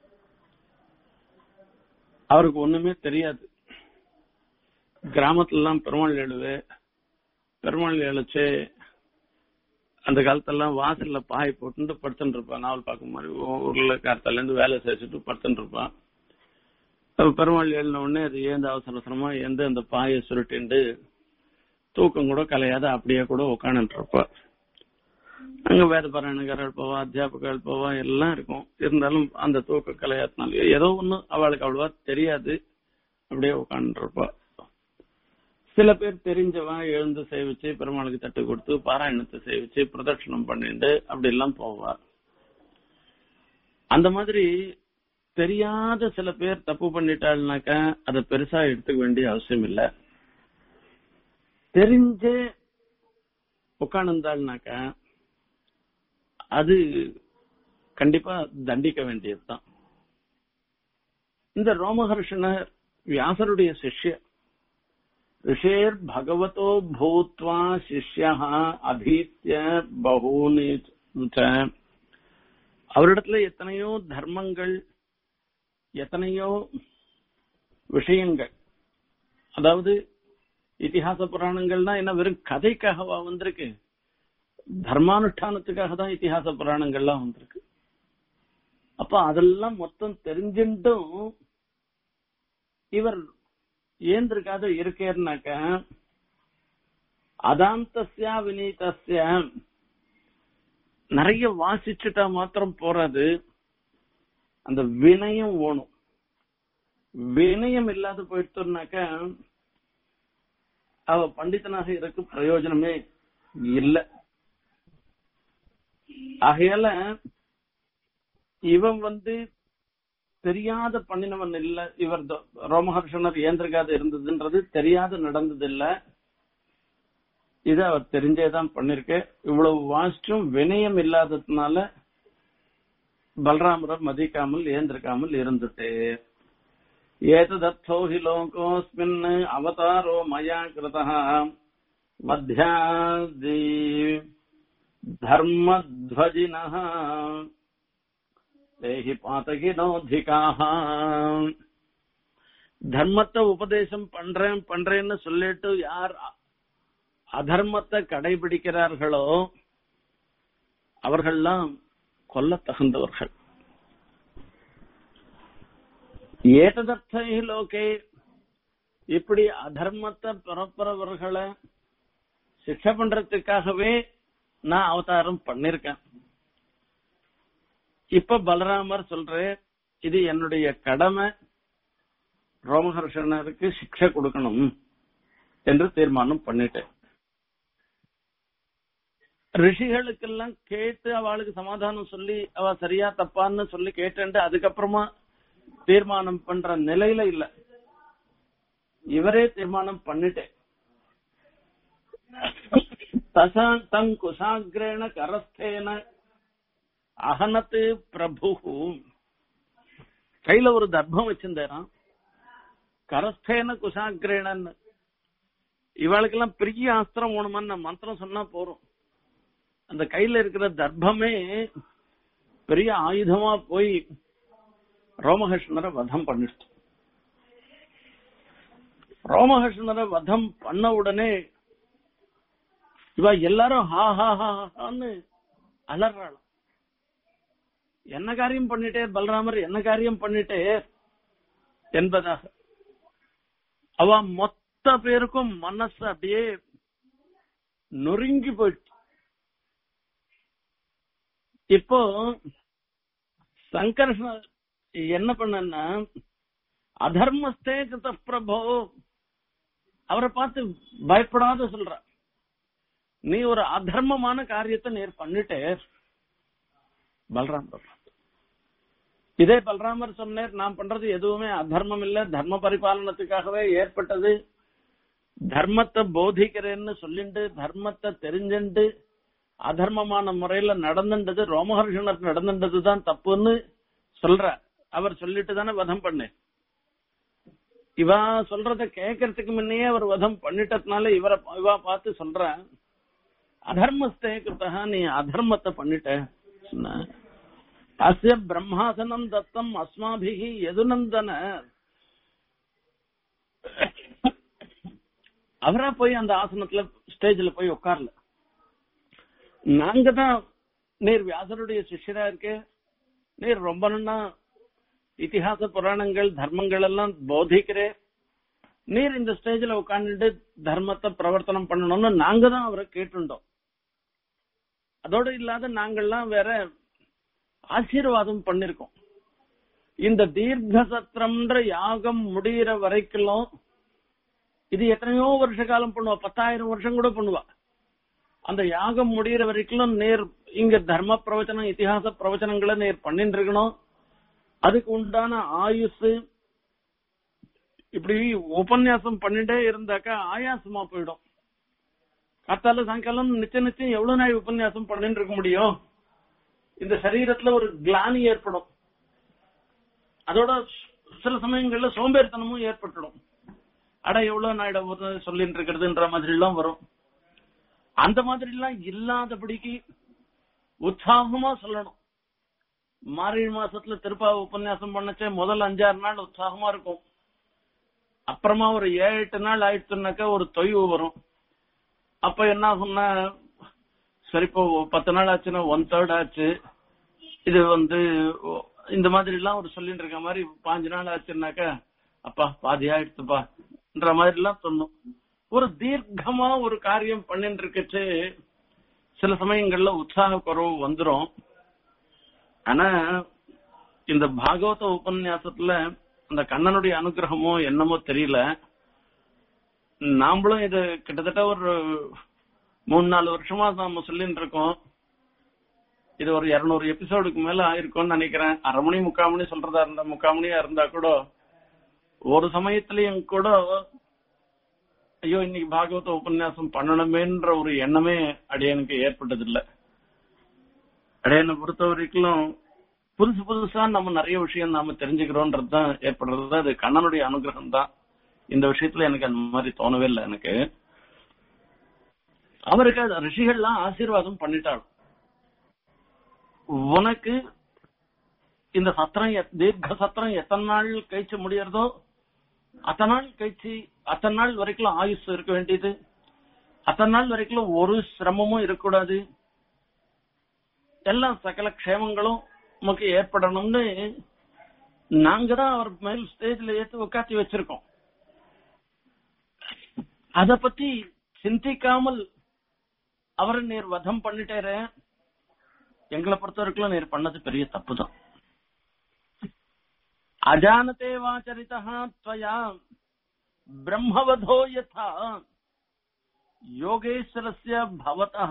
அவருக்கு ஒண்ணுமே தெரியாது கிராமத்துல எல்லாம் பெருமாள் எழுவு பெருமாள் எழுச்சு அந்த காலத்தெல்லாம் வாசல்ல பாய் போட்டு படுத்துட்டு இருப்பான் நாவல் பார்க்கும் மாதிரி ஊர்ல காலத்துல இருந்து வேலை செஞ்சுட்டு படுத்துட்டு இருப்பான் அப்ப பெருமாள் எழுன உடனே அது ஏந்த அவசர அவசரமா எந்த அந்த பாயை சுருட்டிண்டு தூக்கம் கூட கலையாத அப்படியே கூட உட்காந்துட்டு இருப்பா அங்க வேத பாராயணக்கார எழுப்பவா அத்தியாபக எழுப்பவா எல்லாம் இருக்கும் இருந்தாலும் அந்த தூக்க கலையாத்தினால ஏதோ ஒண்ணு அவளுக்கு அவ்வளவா தெரியாது அப்படியே உட்காந்துட்டு இருப்பா சில பேர் தெரிஞ்சவன் எழுந்து சேவிச்சு பெருமாளுக்கு தட்டு கொடுத்து பாராயணத்தை சேவிச்சு பிரதட்சணம் பண்ணிட்டு அப்படி எல்லாம் போவார் அந்த மாதிரி தெரியாத சில பேர் தப்பு பண்ணிட்டாள்னாக்கா அதை பெருசா எடுத்துக்க வேண்டிய அவசியம் இல்ல தெரிஞ்சே உட்காந்துருந்தாள்னாக்கா அது கண்டிப்பா தண்டிக்க வேண்டியதுதான் இந்த ரோமஹர்ஷனர் வியாசருடைய சிஷ்ய ரிஷேர் பகவதோ பூத்வா சிஷ்யா அதீத்திய பகூனி அவரிடத்துல எத்தனையோ தர்மங்கள் எத்தனையோ விஷயங்கள் அதாவது இத்திஹாச புராணங்கள்னா என்ன வெறும் கதைக்காகவா வந்திருக்கு தர்மானுஷ்டானத்துக்காக தான் இத்திஹாச புராணங்கள்லாம் வந்திருக்கு அப்ப அதெல்லாம் மொத்தம் தெரிஞ்சுட்டும் இவர் ஏந்திருக்காத இருக்கேன்னாக்க அதாந்தஸ்யா வினீதஸ்ய நிறைய வாசிச்சுட்டா மாத்திரம் போறாது அந்த வினயம் ஓணும் வினயம் இல்லாத போயிட்டோம்னாக்க அவ பண்டிதனாக இருக்க பிரயோஜனமே இல்ல ஆகையால இவன் வந்து தெரியாத பண்ணினவன் இல்ல இவர் ரோமஹர்ஷனர் ஏந்திருக்காத இருந்ததுன்றது தெரியாத நடந்தது இல்ல இது அவர் தெரிஞ்சேதான் பண்ணிருக்க இவ்வளவு வாசிச்சும் வினயம் இல்லாததுனால பலராமரை மதிக்காமல் ஏந்திருக்காமல் இருந்துட்டு ஏததத்தோ ஹி லோகோஸ்மின் அவதாரோ மயா கிருதः மத்தியாதி தர்மத்வஜினः தேஹி பாத்தகினோதிகாக தர்மத்தை உபதேசம் பண்றேன் பண்றேன்னு சொல்லிட்டு யார் அதர்மத்தை கடைபிடிக்கிறார்களோ அவர்கள்லாம் கொல்ல தகுந்தவர்கள் ஏததர்த்தை லோகே இப்படி அதர்மத்தை பிறப்புறவர்களை சிக்ஷை பண்றதுக்காகவே நான் அவதாரம் பண்ணிருக்கேன் இப்ப பலராமர் சொல்ற இது என்னுடைய கடமை ரோமஹர்ஷனருக்கு சிக்ஷை கொடுக்கணும் என்று தீர்மானம் பண்ணிட்டேன் ரிஷிகளுக்கெல்லாம் கேட்டு அவளுக்கு சமாதானம் சொல்லி அவ சரியா தப்பான்னு சொல்லி கேட்டு அதுக்கப்புறமா தீர்மானம் பண்ற நிலையில இல்ல இவரே தீர்மானம் பண்ணிட்டேன் தசாந்தங் குசாகிரேண கரஸ்தேன அகனத்து பிரபு கையில ஒரு தர்ப்பம் வச்சிருந்தேரான் கரஸ்தேன குசாகிரேணன்னு இவளுக்கெல்லாம் பெரிய அஸ்திரம் வேணுமான்னு மந்திரம் சொன்னா போறோம் அந்த கையில இருக்கிற தர்ப்பமே பெரிய ஆயுதமா போய் ரோமகிருஷ்ணரை வதம் பண்ணிட்டு ரோமகிருஷ்ணரை வதம் பண்ண உடனே இவ எல்லாரும் ஹா ஹா ஹா ஹான்னு அலறாள் என்ன காரியம் பண்ணிட்டே பலராமர் என்ன காரியம் பண்ணிட்டே என்பதாக அவ மொத்த பேருக்கும் மனசு அப்படியே நொறுங்கி போயிட்டு இப்போ சங்கர்ஷன் என்ன பண்ணன்னா அதர்மஸ்தே கிருத பிரபோ அவரை பார்த்து பயப்படாத சொல்ற நீ ஒரு அதர்மமான காரியத்தை நேர் பண்ணிட்டே பலராமர் இதே பலராமர் சொன்னார் நான் பண்றது எதுவுமே அதர்மம் இல்ல தர்ம பரிபாலனத்துக்காகவே ஏற்பட்டது தர்மத்தை போதிக்கிறேன்னு சொல்லிண்டு தர்மத்தை தெரிஞ்சுண்டு அதர்மமான முறையில நடந்துட்டது ரோமஹர்ஷனர் நடந்துட்டதுதான் தப்புன்னு சொல்ற அவர் சொல்லிட்டு தானே வதம் பண்ணு இவா சொல்றத கேட்கறதுக்கு முன்னையே அவர் வதம் பண்ணிட்டதுனால இவரை இவா பார்த்து சொல்ற அதர்மஸ்தே கிருத்தா நீ அதர்மத்தை பண்ணிட்ட சொன்ன அஸ்ய பிரம்மாசனம் தத்தம் அஸ்மாபிகி எதுநந்தன அவரா போய் அந்த ஆசனத்துல ஸ்டேஜ்ல போய் உட்காரல நாங்க தான் நீர் வியாசருடைய சிஷ்யரா இருக்கே நீர் ரொம்ப நன்னா இதிகாச புராணங்கள் தர்மங்கள் எல்லாம் போதிக்கிறே நீர் இந்த ஸ்டேஜ்ல உட்காந்துட்டு தர்மத்தை பிரவர்த்தனம் பண்ணணும்னு நாங்க தான் அவரை கேட்டுண்டோம் அதோட இல்லாத நாங்கள்லாம் வேற ஆசீர்வாதம் பண்ணிருக்கோம் இந்த தீர்க்க சத்திரம்ன்ற யாகம் முடிகிற வரைக்கும் இது எத்தனையோ வருஷ காலம் பண்ணுவா பத்தாயிரம் வருஷம் கூட பண்ணுவா அந்த யாகம் முடிகிற வரைக்கும் நேர் இங்க தர்ம பிரவச்சனம் இத்திஹாச பிரவச்சனங்களை நேர் பண்ணிட்டு இருக்கணும் அதுக்கு உண்டான ஆயுசு இப்படி உபன்யாசம் பண்ணிட்டே இருந்தாக்கா ஆயாசமா போயிடும் காத்தால சாயங்காலம் நிச்சயம் நிச்சயம் எவ்வளவு நாள் உபன்யாசம் பண்ணிட்டு இருக்க முடியும் இந்த சரீரத்துல ஒரு கிளானி ஏற்படும் அதோட சில சமயங்கள்ல சோம்பேறித்தனமும் ஏற்பட்டுடும் அட எவ்வளவு நாயிட ஒரு சொல்லிட்டு இருக்கிறதுன்ற மாதிரி எல்லாம் வரும் அந்த மாதிரி எல்லாம் இல்லாதபடிக்கு உற்சாகமா சொல்லணும் மார்கழி மாசத்துல திருப்பாவை உபன்யாசம் பண்ணச்சே முதல் அஞ்சாறு நாள் உற்சாகமா இருக்கும் அப்புறமா ஒரு ஏழு எட்டு நாள் ஆயிடுச்சுனாக்கா ஒரு தொய்வு வரும் அப்ப என்ன சொன்னா சரி இப்போ பத்து நாள் ஆச்சுன்னா ஒன் தேர்ட் ஆச்சு இது வந்து இந்த மாதிரி எல்லாம் ஒரு சொல்லிட்டு இருக்க மாதிரி பாஞ்சு நாள் ஆச்சுன்னாக்கா அப்பா பாதி ஆயிடுச்சுப்பான்ற மாதிரி எல்லாம் சொன்னோம் ஒரு தீர்க்கமா ஒரு காரியம் பண்ணிட்டு இருக்கச்சு சில சமயங்கள்ல உற்சாக குறவு வந்துரும் ஆனா இந்த பாகவத உபன்யாசத்துல அந்த கண்ணனுடைய அனுகிரகமோ என்னமோ தெரியல நாமளும் இது கிட்டத்தட்ட ஒரு மூணு நாலு வருஷமா நாம சொல்லிட்டு இருக்கோம் இது ஒரு இருநூறு எபிசோடுக்கு மேல ஆயிருக்கும்னு நினைக்கிறேன் அரை மணி முக்கால் மணி சொல்றதா இருந்தா முக்கால் மணியா இருந்தா கூட ஒரு சமயத்திலயும் கூட ஐயோ இன்னைக்கு பாகவத உபன்யாசம் பண்ணணுமேன்ற ஒரு எண்ணமே அடையனுக்கு ஏற்பட்டது இல்ல அடையனை பொறுத்த வரைக்கும் புதுசு புதுசா நம்ம நிறைய விஷயம் நாம தெரிஞ்சுக்கிறோன்றது தான் ஏற்படுறது அது கண்ணனுடைய அனுகிரகம் தான் இந்த விஷயத்துல எனக்கு அந்த மாதிரி தோணவே இல்லை எனக்கு அவருக்கு அது ரிஷிகள்லாம் ஆசீர்வாதம் பண்ணிட்டாலும் உனக்கு இந்த சத்திரம் எத்- தீர்க்க சத்திரம் எத்தனை நாள் கழிச்சு முடியறதோ அத்தனை நாள் கழிச்சு அத்தனை நாள் வரைக்கும் ஆயுஸ் இருக்க வேண்டியது அத்தனை நாள் வரைக்கும் ஒரு சிரமமும் இருக்கக்கூடாது எல்லா சகல க்ஷேமங்களும் நமக்கு ஏற்படணும்னு நாங்க தான் அவர் மேல் ஸ்டேஜ்ல ஏத்து உட்காத்தி வச்சிருக்கோம் அத பத்தி சிந்திக்காமல் அவரை நீர் வதம் பண்ணிட்டேரு எங்களை பொறுத்த வரைக்கும் நீர் பண்ணது பெரிய தப்பு தான் அஜானதே வாச்சரிதா त्वया பிரம்மவதோ யதா யோகேஸ்வரஸ்ய பவதः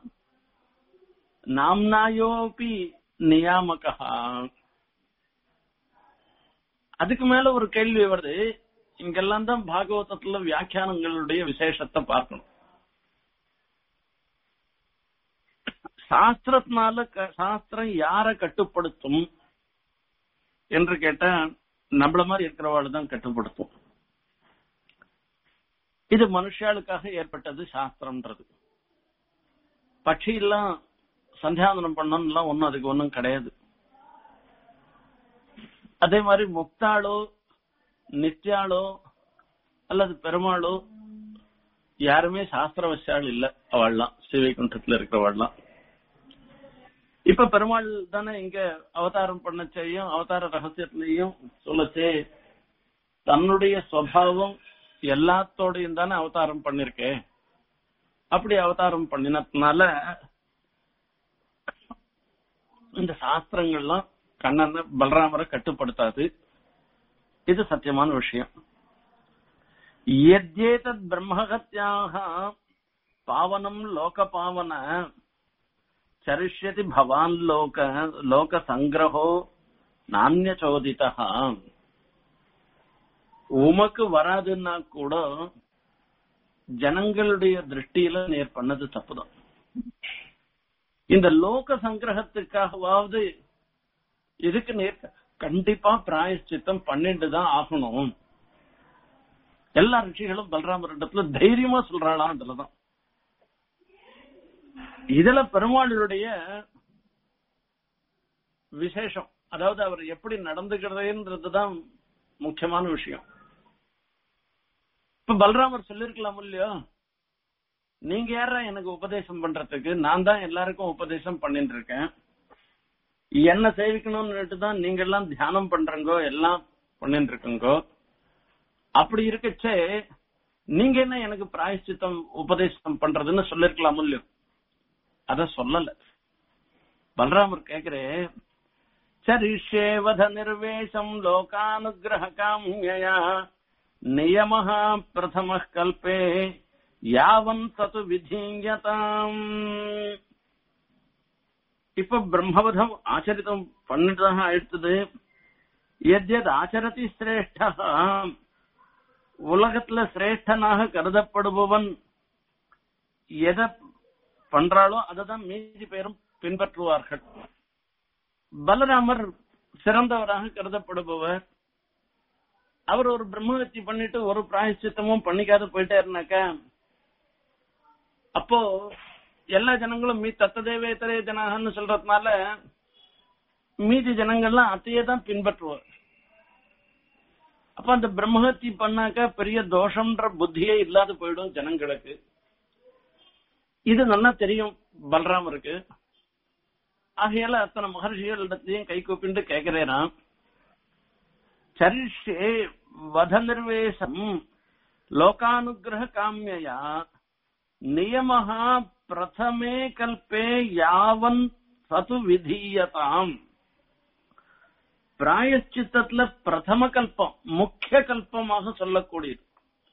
நாம்னாயோபி நியாமகா அதுக்கு மேல ஒரு கேள்வி வருது இங்கெல்லாம் தான் பாகவதத்துல வியாக்கியானங்களுடைய விசேஷத்தை பார்க்கணும் சாஸ்திரத்தினால க- சாஸ்திரம் யார கட்டுப்படுத்தும் என்று கேட்டா நம்மள மாதிரி இருக்கிறவாள் தான் கட்டுப்படுத்தும் இது மனுஷாளுக்காக ஏற்பட்டது சாஸ்திரம்ன்றது பட்சி எல்லாம் சந்தியாவந்தனம் பண்ணணும்லாம் ஒண்ணும் அதுக்கு ஒண்ணும் கிடையாது அதே மாதிரி முக்தாளோ நித்யாளோ அல்லது பெருமாளோ யாருமே சாஸ்திர வசாள் இல்ல அவள்லாம் ஸ்ரீவைகுண்டத்துல இருக்கிறவாள்லாம் இப்ப பெருமாள் தானே இங்க அவதாரம் பண்ணச்சையும் அவதார ரகசியத்திலையும் சொல்லச்சே தன்னுடைய சுவாவம் எல்லாத்தோடையும் தானே அவதாரம் பண்ணிருக்கே அப்படி அவதாரம் பண்ணினதுனால இந்த சாஸ்திரங்கள்லாம் கண்ணனை பலராமரை கட்டுப்படுத்தாது இது சத்தியமான விஷயம் எத்யேதத் பிரம்மஹத்யாக பாவனம் லோக பாவன சரிஷ்யதி பவான் லோக லோக சங்கிரகோ நானிய சோதிதா உமக்கு வராதுன்னா கூட ஜனங்களுடைய திருஷ்டியில நேர் பண்ணது தப்புதான் இந்த லோக சங்கிரகத்துக்காகவாவது இதுக்கு நேர் கண்டிப்பா பிராயஷ்சித்தம் பண்ணிட்டு தான் ஆகணும் எல்லா ரிஷிகளும் பலராமரிடத்துல தைரியமா சொல்றாளாம் அதுலதான் இதுல பெருமாளுடைய விசேஷம் அதாவது அவர் எப்படி நடந்துக்கிறதுன்றதுதான் முக்கியமான விஷயம் இப்ப பலராமர் சொல்லிருக்கலாம் இல்லையோ நீங்க யாரா எனக்கு உபதேசம் பண்றதுக்கு நான் தான் எல்லாருக்கும் உபதேசம் பண்ணிட்டு இருக்கேன் என்ன சேவிக்கணும்னுட்டு தான் நீங்க எல்லாம் தியானம் பண்றங்கோ எல்லாம் பண்ணிட்டு இருக்கங்கோ அப்படி இருக்கச்சே நீங்க என்ன எனக்கு பிராயஷ்சித்தம் உபதேசம் பண்றதுன்னு சொல்லிருக்கலாம் இல்லையோ அத சொல்லல பலராமர் கேக்குறே சரிஷேவத நிர்வேஷம் லோகானுகிரக காமியா நியம பிரதம கல்பே யாவன் தது விதீயதாம் இப்ப பிரம்மவதம் ஆச்சரித்தம் பண்ணிட்டதாக ஆயிடுத்தது எத்யத் ஆச்சரதி சிரேஷ்ட உலகத்துல சிரேஷ்டனாக கருதப்படுபவன் எதை பண்றாளோ அததான் மீதி பேரும் பின்பற்றுவார்கள் பலராமர் சிறந்தவராக கருதப்படுபவர் அவர் ஒரு பிரம்மஹத்தி பண்ணிட்டு ஒரு பிராயச்சித்தமும் பண்ணிக்காத போயிட்டாருனாக்க அப்போ எல்லா ஜனங்களும் மீ தத்ததேவேத்தரே ஜனகன்னு சொல்றதுனால மீதி ஜனங்கள்லாம் அத்தையே தான் பின்பற்றுவார் அப்ப அந்த பிரம்மஹத்தி பண்ணாக்க பெரிய தோஷம்ன்ற புத்தியே இல்லாத போயிடும் ஜனங்களுக்கு இது நல்லா தெரியும் பலராமருக்கு ஆகையால அத்தனை மகர்ஷிகளிடத்தையும் கை கூப்பிட்டு கேட்கிறேன் சரிஷே வத நிர்வேசம் லோகானுகிரக காமியா நியமஹா பிரதமே கல்பே யாவன் சது விதீயதாம் பிராயச்சித்தத்துல பிரதம கல்பம் முக்கிய கல்பமாக சொல்லக்கூடியது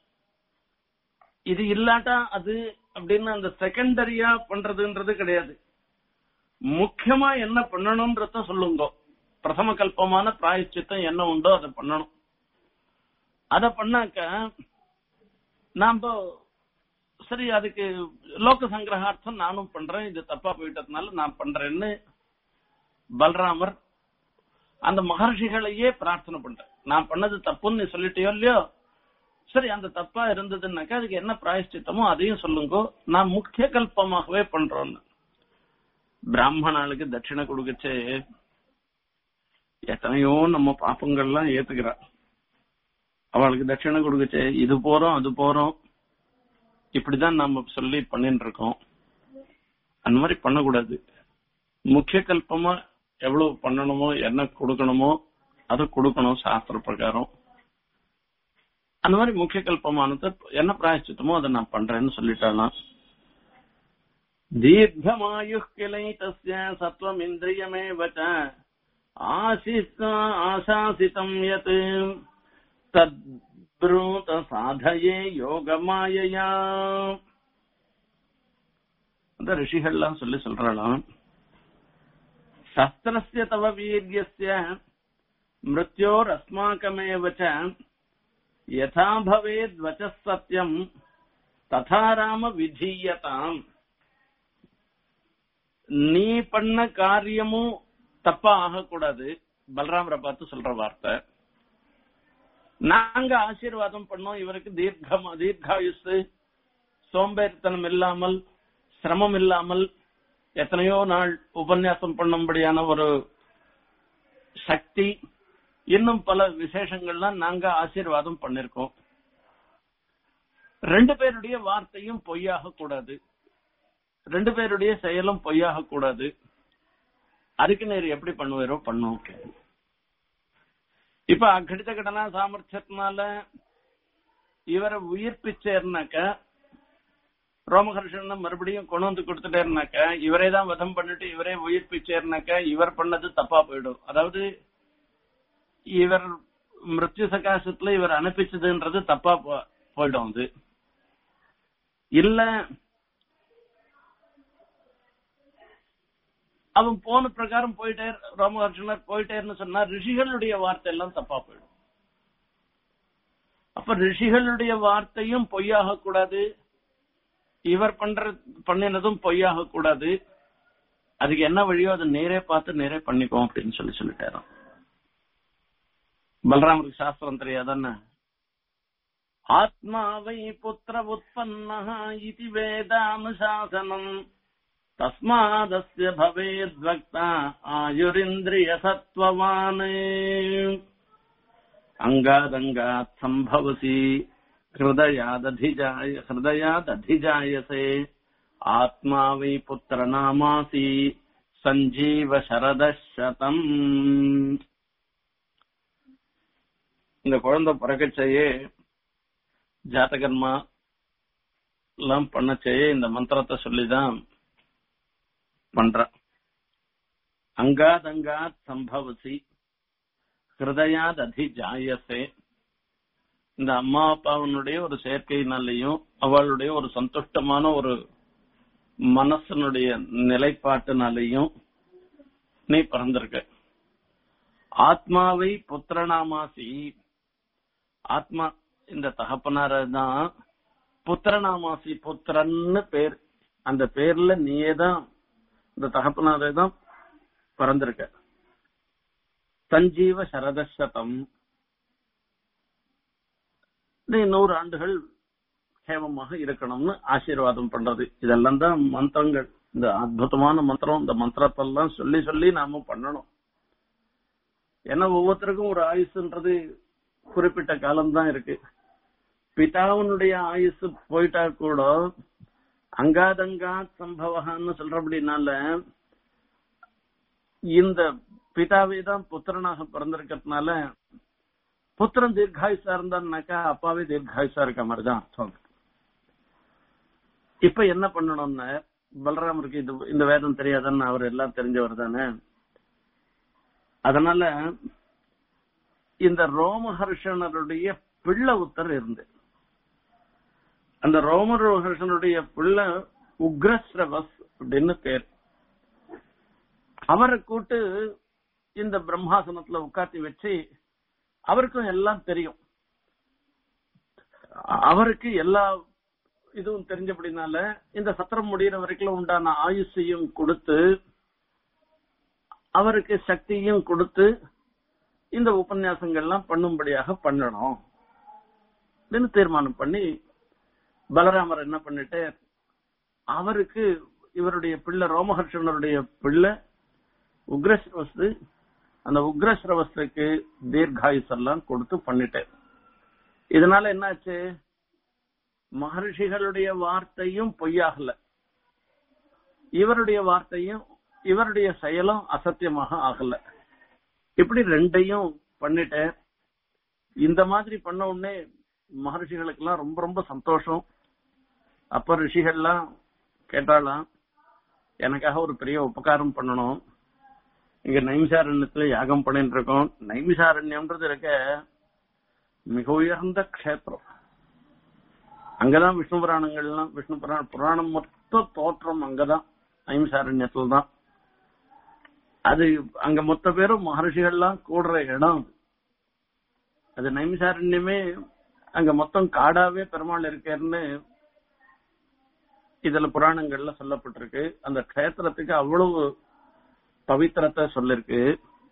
இது இல்லாட்டா அது அப்படின்னு அந்த செகண்டரியா பண்றதுன்றது கிடையாது முக்கியமா என்ன பண்ணணும்ன்றத சொல்லுங்க பிரதம கல்பமான பிராயச்சித்தம் என்ன உண்டோ அதை பண்ணணும் அத பண்ணாக்க நாம சரி அதுக்கு லோக சங்கிரகார்த்தம் நானும் பண்றேன் இது தப்பா போயிட்டதுனால நான் பண்றேன்னு பல்ராமர் அந்த மகர்ஷிகளையே பிரார்த்தனை பண்றேன் நான் பண்ணது தப்புன்னு நீ சொல்லிட்டியோ இல்லையோ சரி அந்த தப்பா இருந்ததுன்னாக்கா அதுக்கு என்ன பிராயஷ்சித்தமோ அதையும் சொல்லுங்க நான் முக்கிய கல்பமாகவே பண்றோம்னு பிராமணாளுக்கு தட்சிணை கொடுக்கச்சே எத்தனையோ நம்ம பாப்பங்கள்லாம் ஏத்துக்கிறா அவளுக்கு தட்சிணை கொடுக்கச்சே இது போறோம் அது போறோம் இப்படிதான் நம்ம சொல்லி பண்ணிட்டு இருக்கோம் அந்த மாதிரி பண்ணக்கூடாது முக்கிய கல்பமா எவ்வளவு பண்ணணுமோ என்ன கொடுக்கணுமோ அதை கொடுக்கணும் சாஸ்திர பிரகாரம் அந்த மாதிரி முக்கிய கல்பமானது என்ன பிராயச்சித்தமோ அதை நான் பண்றேன்னு சொல்லிட்டாலாம் தீர்க்கமாயு கிளை தஸ்ய சத்வம் இந்திரியமேவ ச ஆசித்த ஆசாசிதம் யத் தத்ரூத சாதயே யோகமாயையா அந்த ரிஷிகள்லாம் சொல்லி சொல்றாளாம் சஸ்திரஸ்ய தவ வீரியஸ்ய மிருத்யோர் அஸ்மாக்கமேவ ச யதா பவேத் வச்ச சத்தியம் ததா ராம விதீயதாம் நீ பண்ண காரியமும் தப்பா ஆகக்கூடாது பலராமரை பார்த்து சொல்ற வார்த்தை நாங்க ஆசீர்வாதம் பண்ணோம் இவருக்கு தீர்க்கம் தீர்காயுசு சோம்பேறித்தனம் இல்லாமல் சிரமம் இல்லாமல் எத்தனையோ நாள் உபன்யாசம் பண்ணும்படியான ஒரு சக்தி இன்னும் பல விசேஷங்கள்லாம் நாங்க ஆசீர்வாதம் பண்ணிருக்கோம் ரெண்டு பேருடைய வார்த்தையும் பொய்யாக கூடாது ரெண்டு பேருடைய செயலும் பொய்யாக கூடாது அதுக்கு நேர் எப்படி பண்ணுவாரோ பண்ணும் இப்ப அகடித கடனா சாமர்த்தியத்தினால இவரை உயிர்ப்பிச்சேர்னாக்க ரோமஹர்ஷன் மறுபடியும் கொண்டு வந்து கொடுத்துட்டேருனாக்க இவரே தான் வதம் பண்ணிட்டு இவரே உயிர்ப்பிச்சேர்னாக்க இவர் பண்ணது தப்பா போயிடும் அதாவது இவர் மிருத்யு சகாசத்துல இவர் அனுப்பிச்சதுன்றது தப்பா போ- போயிடும் அது இல்ல அவன் போன பிரகாரம் போயிட்டே ரோமஹர்ஷனர் போயிட்டேன்னு சொன்னா ரிஷிகளுடைய வார்த்தை எல்லாம் தப்பா போயிடும் அப்ப ரிஷிகளுடைய வார்த்தையும் பொய்யாக கூடாது இவர் பண்ற பண்ணினதும் பொய்யாக கூடாது அதுக்கு என்ன வழியோ அதை நேரே பார்த்து நேரே பண்ணிக்கோ அப்படின்னு சொல்லி சொல்லிட்டாராம் பலராமருக்கு சாஸ்திரம் தெரியாதானே ஆத்மா வை புத்திர உற்பன்ன இது வேதானுசாசனம் தஸ்மாதஸ்ய பவேத்வக்தா ஆயுரிந்திரிய சத்வவான் அங்காதங்காத் சம்பவசி ஹிருதயாததிஜாய ஹிருதயாததிஜாயசே ஆத்மா வை புத்திரநாமாசி சஞ்சீவ சரதசதம் இந்த குழந்தை பிறக்கச்சேயே ஜாதகர்மா எல்லாம் பண்ணச்சேயே இந்த மந்திரத்தை சொல்லிதான் பண்ற அங்காதங்காத் சம்பவசி ஹிருதயாத் அதிஜாயசே இந்த அம்மா அப்பாவனுடைய ஒரு சேர்க்கையினாலையும் அவளுடைய ஒரு சந்துஷ்டமான ஒரு மனசனுடைய நிலைப்பாட்டினாலையும் நீ பிறந்திருக்க ஆத்மாவை புத்திரநாமாசி ஆத்மா இந்த தகப்பனார தான் புத்திரநாமாசி புத்திரன்னு பேர் அந்த பேர்ல நீயே தான் இந்த தகப்பனாரே தான் பிறந்திருக்க சஞ்சீவ சரதசதம் நீ நூறு ஆண்டுகள் கேமமாக இருக்கணும்னு ஆசீர்வாதம் பண்றது இதெல்லாம் தான் மந்திரங்கள் இந்த அற்புதமான மந்திரம் இந்த மந்திரத்தெல்லாம் சொல்லி சொல்லி நாம பண்ணணும் ஏன்னா ஒவ்வொருத்தருக்கும் ஒரு ஆயுசுன்றது குறிப்பிட்ட காலம் தான் இருக்கு பிதாவினுடைய ஆயுசு போயிட்டா கூட அங்காதங்கா சம்பவகான்னு சொல்றபடினால இந்த பிதாவே தான் புத்திரனாக பிறந்திருக்கிறதுனால புத்திரன் தீர்காயுசா இருந்தான்னாக்கா அப்பாவே தீர்காயுசா இருக்க மாதிரி தான் அர்த்தம் இப்ப என்ன பண்ணணும்னா பலராமருக்கு இது இந்த வேதம் தெரியாதான்னு அவர் எல்லாம் தெரிஞ்சவர் தானே அதனால இந்த ரோமஹர்ஷனருடைய பிள்ளை உத்தர் இருந்து அந்த ரோமஹர்ஷனுடைய பிள்ளை உக்ரஸ்ரவஸ் அப்படின்னு பேர் அவரை கூட்டு இந்த பிரம்மாசனத்துல உட்காத்தி வச்சு அவருக்கும் எல்லாம் தெரியும் அவருக்கு எல்லா இதுவும் தெரிஞ்சபடினால இந்த சத்திரம் முடிகிற வரைக்கும் உண்டான ஆயுஷையும் கொடுத்து அவருக்கு சக்தியும் கொடுத்து இந்த உபன்யாசங்கள்லாம் பண்ணும்படியாக பண்ணணும் அப்படின்னு தீர்மானம் பண்ணி பலராமர் என்ன பண்ணிட்டு அவருக்கு இவருடைய பிள்ளை ரோமஹர்ஷனருடைய பிள்ளை உக்ரஸ்ரவஸ்து அந்த உக்ரஸ்ரவஸ்துக்கு தீர்காயுஸ் எல்லாம் கொடுத்து பண்ணிட்டேன் இதனால என்னாச்சு மகர்ஷிகளுடைய வார்த்தையும் பொய்யாகல இவருடைய வார்த்தையும் இவருடைய செயலும் அசத்தியமாக ஆகல இப்படி ரெண்டையும் பண்ணிட்டேன் இந்த மாதிரி பண்ண உடனே மகர்ஷிகளுக்கு எல்லாம் ரொம்ப ரொம்ப சந்தோஷம் அப்ப ரிஷிகள்லாம் கேட்டாலாம் எனக்காக ஒரு பெரிய உபகாரம் பண்ணணும் இங்க நைமிசாரண்யத்துல யாகம் பண்ணிட்டு இருக்கோம் நைமிசாரண்யம்ன்றது இருக்க மிக உயர்ந்த க்ஷேத்திரம் அங்கதான் விஷ்ணு புராணங்கள்லாம் விஷ்ணு புராண புராணம் மொத்த தோற்றம் அங்கதான் நைமிசாரண்யத்துல தான் அது அங்க மொத்த பேரும் மகர்ஷிகள்லாம் கூடுற இடம் அது நைமிசாரண்யமே அங்க மொத்தம் காடாவே பெருமாள் இருக்கேன்னு இதுல புராணங்கள்ல சொல்லப்பட்டிருக்கு அந்த க்ஷேத்திரத்துக்கு அவ்வளவு பவித்திரத்தை சொல்லிருக்கு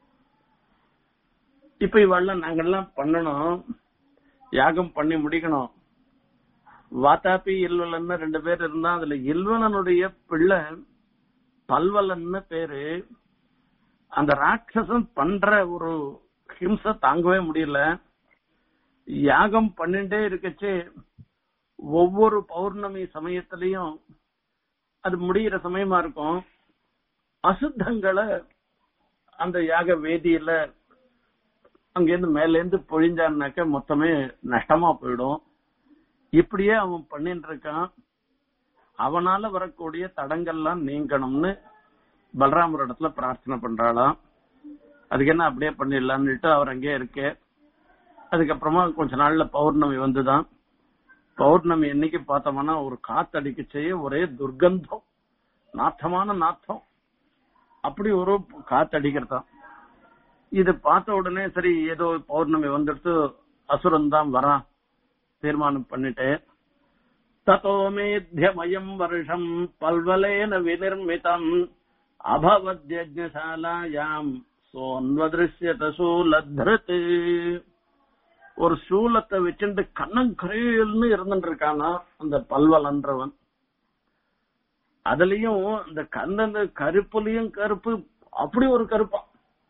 இப்ப இவெல்லாம் நாங்கெல்லாம் பண்ணணும் யாகம் பண்ணி முடிக்கணும் வாத்தாப்பி இல்வலன்னு ரெண்டு பேர் இருந்தா அதுல இல்வலனுடைய பிள்ளை பல்வலன்னு பேரு அந்த ராட்சசன் பண்ற ஒரு ஹிம்ச தாங்கவே முடியல யாகம் பண்ணிட்டே இருக்கச்சே ஒவ்வொரு பௌர்ணமி சமயத்திலையும் அது முடிகிற சமயமா இருக்கும் அசுத்தங்களை அந்த யாக வேதியில அங்கிருந்து மேல இருந்து பொழிஞ்சான்னாக்க மொத்தமே நஷ்டமா போயிடும் இப்படியே அவன் பண்ணிட்டு இருக்கான் அவனால வரக்கூடிய தடங்கள்லாம் நீங்கணும்னு பலராமர் இடத்துல பிரார்த்தனை பண்றாளாம் அதுக்கு என்ன அப்படியே பண்ணிடலாம்னுட்டு அவர் அங்கேயே இருக்கே அதுக்கப்புறமா கொஞ்ச நாள்ல பௌர்ணமி வந்துதான் பௌர்ணமி என்னைக்கு பார்த்தோம்னா ஒரு காத்தடிக்க செய்ய ஒரே துர்கந்தம் நாத்தமான நாத்தம் அப்படி ஒரு காத்தடிக்கிறதாம் இது பார்த்த உடனே சரி ஏதோ பௌர்ணமி வந்துடுத்து அசுரன் தான் வரான் தீர்மானம் பண்ணிட்டு ததோ மேத்தியமயம் வருஷம் பல்வலேன வினிர்மிதம் அபவத்யஜசாலாயாம் சோன்வதிருஷ்யத சூலத்ருத் ஒரு சூலத்தை வச்சுட்டு கண்ணங்கரையல்னு இருந்துட்டு இருக்கானா அந்த பல்வலன்றவன் அதுலயும் இந்த கண்ணன் கருப்புலயும் கருப்பு அப்படி ஒரு கருப்பா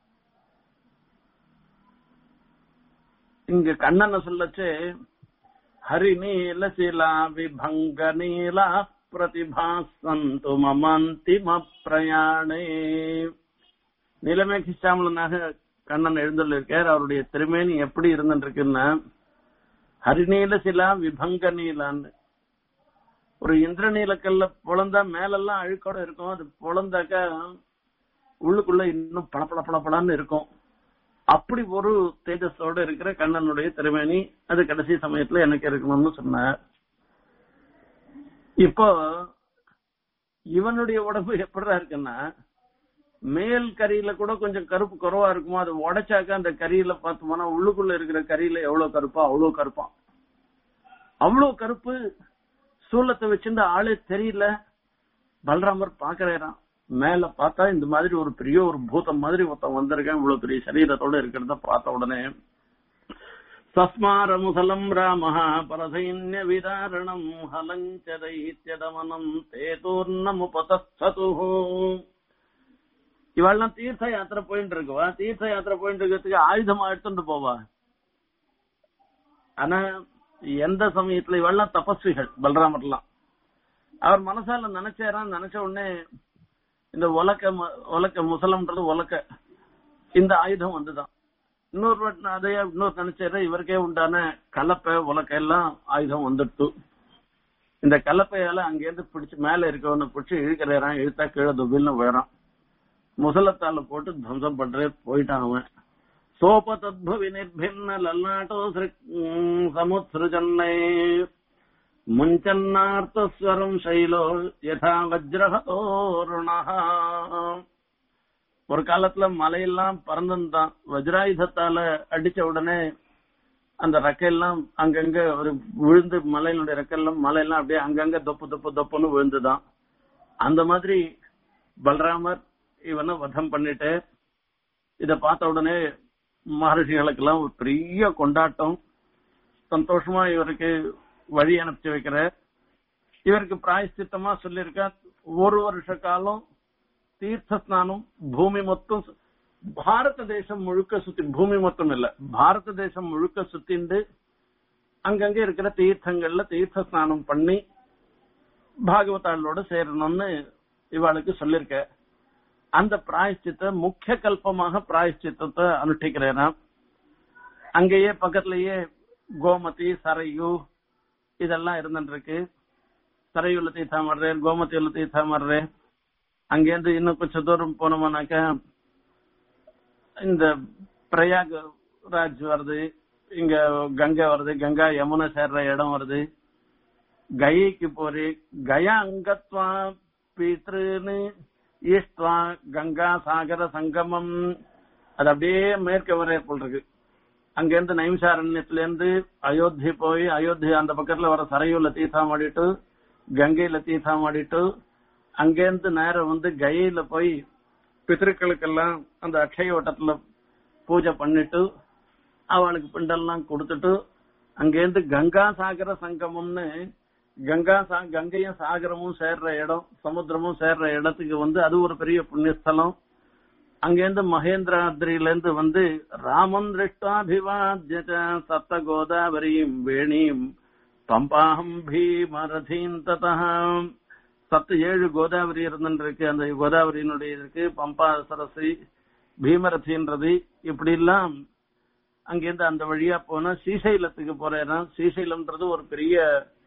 இங்க கண்ணனை சொல்லச்சு ஹரிநீல சிலா விபங்க நீலா பிரதிபாசந்து மமந்திம பிரயாணே நிலமேகிச்சாமலனாக கண்ணன் எழுந்துள்ளிருக்கார் அவருடைய திருமேனி எப்படி இருந்துருக்குன்னா ஹரிநீல சிலா விபங்க நீலான்னு ஒரு இந்திரநீலக்கல்ல பொழந்தா மேலெல்லாம் அழுக்கோட இருக்கும் அது பொழந்தாக்கா உள்ளுக்குள்ள இன்னும் பளபள பளபளன்னு இருக்கும் அப்படி ஒரு தேஜஸோட இருக்கிற கண்ணனுடைய திருமேனி அது கடைசி சமயத்துல எனக்கு இருக்கணும்னு சொன்னார் இப்போ இவனுடைய உடம்பு எப்படிதான் இருக்குன்னா மேல் கறியில கூட கொஞ்சம் கருப்பு குறவா இருக்குமோ அதை உடைச்சாக்க அந்த கறியில பார்த்தோம்னா உள்ளுக்குள்ள இருக்கிற கறியில எவ்வளவு கருப்பா அவ்வளவு கருப்பான் அவ்வளவு கருப்பு சூலத்தை வச்சிருந்த ஆளே தெரியல பலராமர் பாக்குறாராம் மேல பார்த்தா இந்த மாதிரி ஒரு பெரிய ஒரு பூதம் மாதிரி ஒருத்தன் வந்திருக்கேன் இவ்வளவு பெரிய சரீரத்தோட இருக்கிறத பார்த்த உடனே சஸ்மார முசலம் ராம பரசைன்ய விதாரணம் ஹலஞ்சதைத்யதமனம் தேதூர்ணமுபதஸ்து இவெல்லாம் தீர்த்த யாத்திரை போயிட்டு இருக்குவா தீர்த்த யாத்திரை போயிட்டு இருக்கிறதுக்கு ஆயுதமா எடுத்துட்டு போவா ஆனா எந்த சமயத்துல இவெல்லாம் தபஸ்விகள் பலராமர்லாம் அவர் மனசால நினைச்சாராம் நினைச்ச உடனே இந்த உலக்க உலக்க முசலம்ன்றது உலக்க இந்த ஆயுதம் வந்துதான் இன்னொரு வாட்டி அதே இன்னொரு நினைச்சாரு இவருக்கே உண்டான கலப்பை உலக்க எல்லாம் ஆயுதம் வந்துட்டு இந்த கலப்பையால அங்கேருந்து பிடிச்சு மேல இருக்கவனை பிடிச்சி இழுக்கிறான் இழுத்தா கீழே துபில்னு விழறான் முசலத்தால போட்டு துவம்சம் பண்றே போயிட்டான் அவன் சோபதத்பவி நிர்பின்ன லல்லாட்டோ சமுத்ருஜன்னை முஞ்சன்னார்த்தஸ்வரம் சைலோ யதா வஜ்ரஹதோருணா ஒரு காலத்துல மலையெல்லாம் பறந்துதான் வஜ்ராயுதத்தால அடிச்ச உடனே அந்த ரெக்கையெல்லாம் அங்கங்க ஒரு விழுந்து மலையினுடைய ரெக்கையெல்லாம் மலையெல்லாம் அப்படியே அங்கங்க தொப்பு தொப்பு தொப்புன்னு விழுந்துதான் அந்த மாதிரி பலராமர் இவனை வதம் பண்ணிட்டு இத பார்த்த உடனே மகர்ஷிகளுக்கெல்லாம் ஒரு பெரிய கொண்டாட்டம் சந்தோஷமா இவருக்கு வழி அனுப்பிச்சு வைக்கிற இவருக்கு பிராயஷ்சித்தமா சொல்லியிருக்க ஒரு வருஷ காலம் தீர்த்த ஸ்நானம் பூமி மொத்தம் சு- பாரத தேசம் முழுக்க சுத்தி பூமி மொத்தம் இல்ல பாரத தேசம் முழுக்க சுத்திண்டு அங்கங்க இருக்கிற தீர்த்தங்கள்ல தீர்த்த ஸ்நானம் பண்ணி பாகவதாளோட சேரணும்னு இவாளுக்கு சொல்லிருக்க அந்த பிராயஷ்சித்த முக்கிய கல்பமாக பிராயஷ்சித்தத்தை அனுஷ்டிக்கிறேன் அங்கேயே பக்கத்திலேயே கோமதி சரையு இதெல்லாம் இருந்துட்டு இருக்கு சரையுள்ள தீர்த்தம் வர்றேன் கோமதியுள்ள தீர்த்தம் வர்றேன் அங்கேருந்து இன்னும் கொஞ்சம் தூரம் போனோம்னாக்கா இந்த பிரயாக் ராஜ் வருது இங்க கங்கை வருது கங்கா யமுனை சேர்ற இடம் வருது கயைக்கு போறே கயா அங்கத்வா பீத்ருன்னு ஈஸ்ட்வா கங்கா சாகர சங்கமம் அது அப்படியே மேற்க வர போல் இருக்கு அங்க இருந்து நைமிசாரண்யத்துல இருந்து அயோத்தி போய் அயோத்தி அந்த பக்கத்துல வர சரையூர்ல தீர்த்தம் ஆடிட்டு கங்கையில தீர்த்தம் ஆடிட்டு அங்கேருந்து நேரம் வந்து கயையில போய் பித்திருக்களுக்கெல்லாம் அந்த அக்ஷய வட்டத்துல பூஜை பண்ணிட்டு அவளுக்கு பிண்டெல்லாம் கொடுத்துட்டு அங்கேருந்து கங்கா சாகர சங்கமம்னு கங்கா சா கங்கையும் சாகரமும் சேர்ற இடம் சமுத்திரமும் சேர்ற இடத்துக்கு வந்து அது ஒரு பெரிய புண்ணியஸ்தலம் அங்கேருந்து மகேந்திராத்ரியில இருந்து வந்து ராமன் திருஷ்டாபிவாத்ய சப்த கோதாவரீம் வேணீம் பம்பாஹம் பீமரதீம் ததா சத்து ஏழு கோதாவரி இருந்துருக்கு அந்த கோதாவரியினுடைய இருக்கு பம்பா சரசி பீமரதின்றது இப்படி எல்லாம் அங்கிருந்து அந்த வழியா போனா ஸ்ரீசைலத்துக்கு போறேன் ஸ்ரீசைலம்ன்றது ஒரு பெரிய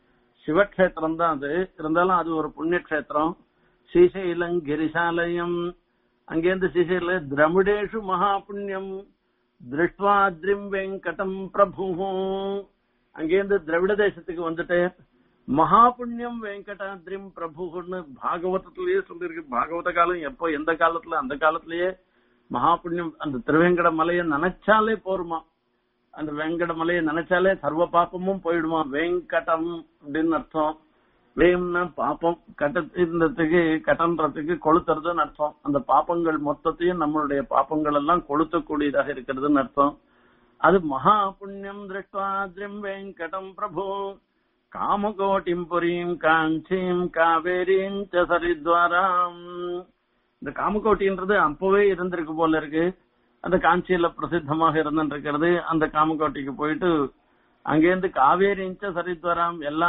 சிவக்ஷேத்திரம் தான் அது இருந்தாலும் அது ஒரு புண்ணிய கஷேத்திரம் ஸ்ரீசைலம் கிரிசாலயம் அங்கேருந்து ஸ்ரீசைல திரமிடேஷு மகா புண்ணியம் திருஷ்டுவாத்ரிம் வெங்கடம் பிரபு அங்கேருந்து திரவிட தேசத்துக்கு வந்துட்டு மகா புண்ணியம் வெங்கடாத்ரிம் பிரபுன்னு பாகவதத்திலேயே சொல்லியிருக்கு பாகவத காலம் எப்போ எந்த காலத்துல அந்த காலத்திலேயே மகா புண்ணியம் அந்த திருவேங்கட மலையை நினைச்சாலே போருமா அந்த வெங்கட மலையை நினைச்சாலே சர்வ பாப்பமும் போயிடுமா வெங்கடம் அப்படின்னு அர்த்தம் வேம்னா பாப்பம் கட்டத்துக்கு கட்டன்றதுக்கு கொளுத்துறதுன்னு அர்த்தம் அந்த பாப்பங்கள் மொத்தத்தையும் நம்மளுடைய பாப்பங்கள் எல்லாம் கொளுத்தக்கூடியதாக இருக்கிறதுன்னு அர்த்தம் அது மகா புண்ணியம் திருஷ்டாத்ரிம் வெங்கடம் பிரபு காமகோட்டிம் புரீம் காஞ்சிம் காவேரியும் ச சரித்வாராம் இந்த காமகோட்டின்றது அப்பவே இருந்திருக்கு போல இருக்கு அந்த காஞ்சியில பிரசித்தமாக இருந்துருக்கிறது அந்த காமகோட்டிக்கு போயிட்டு அங்கேருந்து காவேரிஞ்ச சரித்வராம் எல்லா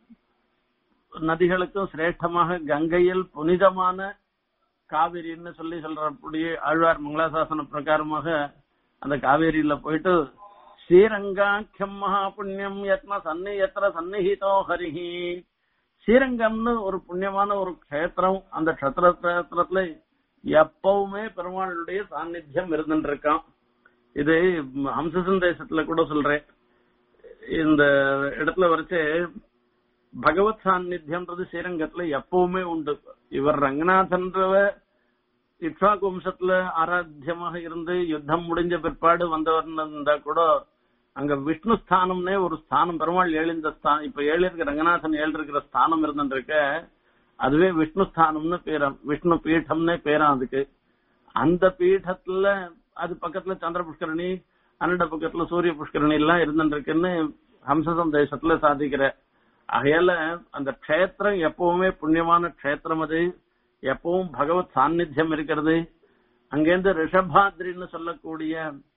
நதிகளுக்கும் சிரேஷ்டமாக கங்கையில் புனிதமான காவிரின்னு சொல்லி சொல்றபடியே ஆழ்வார் மங்களாசாசன பிரகாரமாக அந்த காவேரியில போயிட்டு ஸ்ரீரங்காக்கியம் மகா புண்ணியம் யத்ன சன்னி எத்திர சந்நிஹிதோ ஹரிஹி ஸ்ரீரங்கம்னு ஒரு புண்ணியமான ஒரு க்ஷேத்திரம் அந்த க்ஷேத்திரத்துல எப்பவுமே பெருமாளுடைய சாநித்தியம் இருந்துட்டு இருக்கான் இது ஹம்சசன் தேசத்துல கூட சொல்றேன் இந்த இடத்துல வரைச்சு பகவத் சாநித்தியம்ன்றது ஸ்ரீரங்கத்துல எப்பவுமே உண்டு இவர் ரங்கநாதன்றவ இக்ஷாக் வம்சத்துல ஆராத்தியமாக இருந்து யுத்தம் முடிஞ்ச பிற்பாடு வந்தவர் இருந்தா கூட அங்க விஷ்ணு ஸ்தானம்னே ஒரு ஸ்தானம் பெருமாள் ஏழிந்த ஸ்தானம் இப்ப ஏழு இருக்க ரங்கநாதன் ஏழு இருக்கிற ஸ்தானம் இருந்துருக்க அதுவே விஷ்ணு ஸ்தானம்னு பேரம் விஷ்ணு பீഠம்னே பேராம் அதுக்கு அந்த பீഠத்துல அது பக்கத்துல சந்திர புஷ்கரணி அன்னட பக்கத்துல சூரிய புஷ்கரணி எல்லாம் இருந்துருக்குன்னு ஹம்சசம் தேசத்துல சாதிக்கிற ஆகையால அந்த க்ஷேத்திரம் எப்பவுமே புண்ணியமான க்ஷேத்திரம் அது எப்பவும் பகவத் சாநித்தியம் இருக்கிறது அங்கேருந்து ரிஷபாத்ரின்னு சொல்லக்கூடிய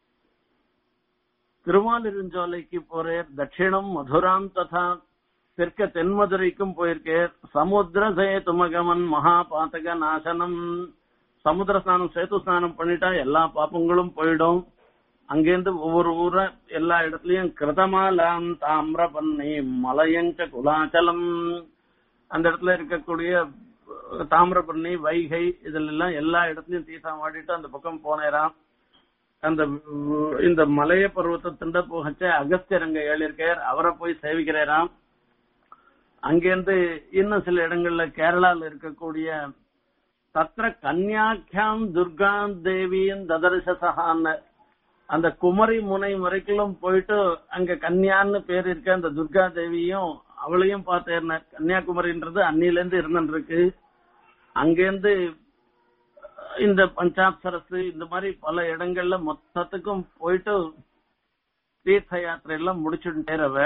திருவாலிருஞ்சோலைக்கு போறேர் தட்சிணம் மதுராம் ததா தெற்க தென்மதுரைக்கும் போயிருக்கேர் சமுத்திர சேதுமகமன் மகா பாத்தக நாசனம் சமுத்திர ஸ்நானம் சேத்து ஸ்நானம் பண்ணிட்டா எல்லா பாப்பங்களும் போயிடும் அங்கேருந்து ஒவ்வொரு ஊர எல்லா இடத்துலயும் கிருதமாலாம் தாமிரபன்னி மலையஞ்ச குலாச்சலம் அந்த இடத்துல இருக்கக்கூடிய தாமிரபரணி வைகை இதுல எல்லாம் எல்லா இடத்துலயும் தீசா மாட்டிட்டு அந்த பக்கம் போனேராம் அந்த இந்த மலைய பருவத்தை திண்ட போகச்ச அகஸ்தியரங்க ஏழிருக்கார் அவரை போய் சேவிக்கிறாராம் அங்கேருந்து இன்னும் சில இடங்கள்ல கேரளால இருக்கக்கூடிய தத்திர கன்யாக்கியாம் துர்கா தேவியின் ததர்சசகான்னு அந்த குமரி முனை வரைக்கும் போயிட்டு அங்க கன்யான்னு பேர் இருக்க அந்த துர்கா தேவியும் அவளையும் பார்த்தேன் கன்னியாகுமரின்றது அன்னில இருந்து இருந்துருக்கு அங்கேருந்து இந்த பஞ்சாப்சரஸ் இந்த மாதிரி பல இடங்கள்ல மொத்தத்துக்கும் போயிட்டு தீர்த்த யாத்திரை எல்லாம் முடிச்சுட்டேரவ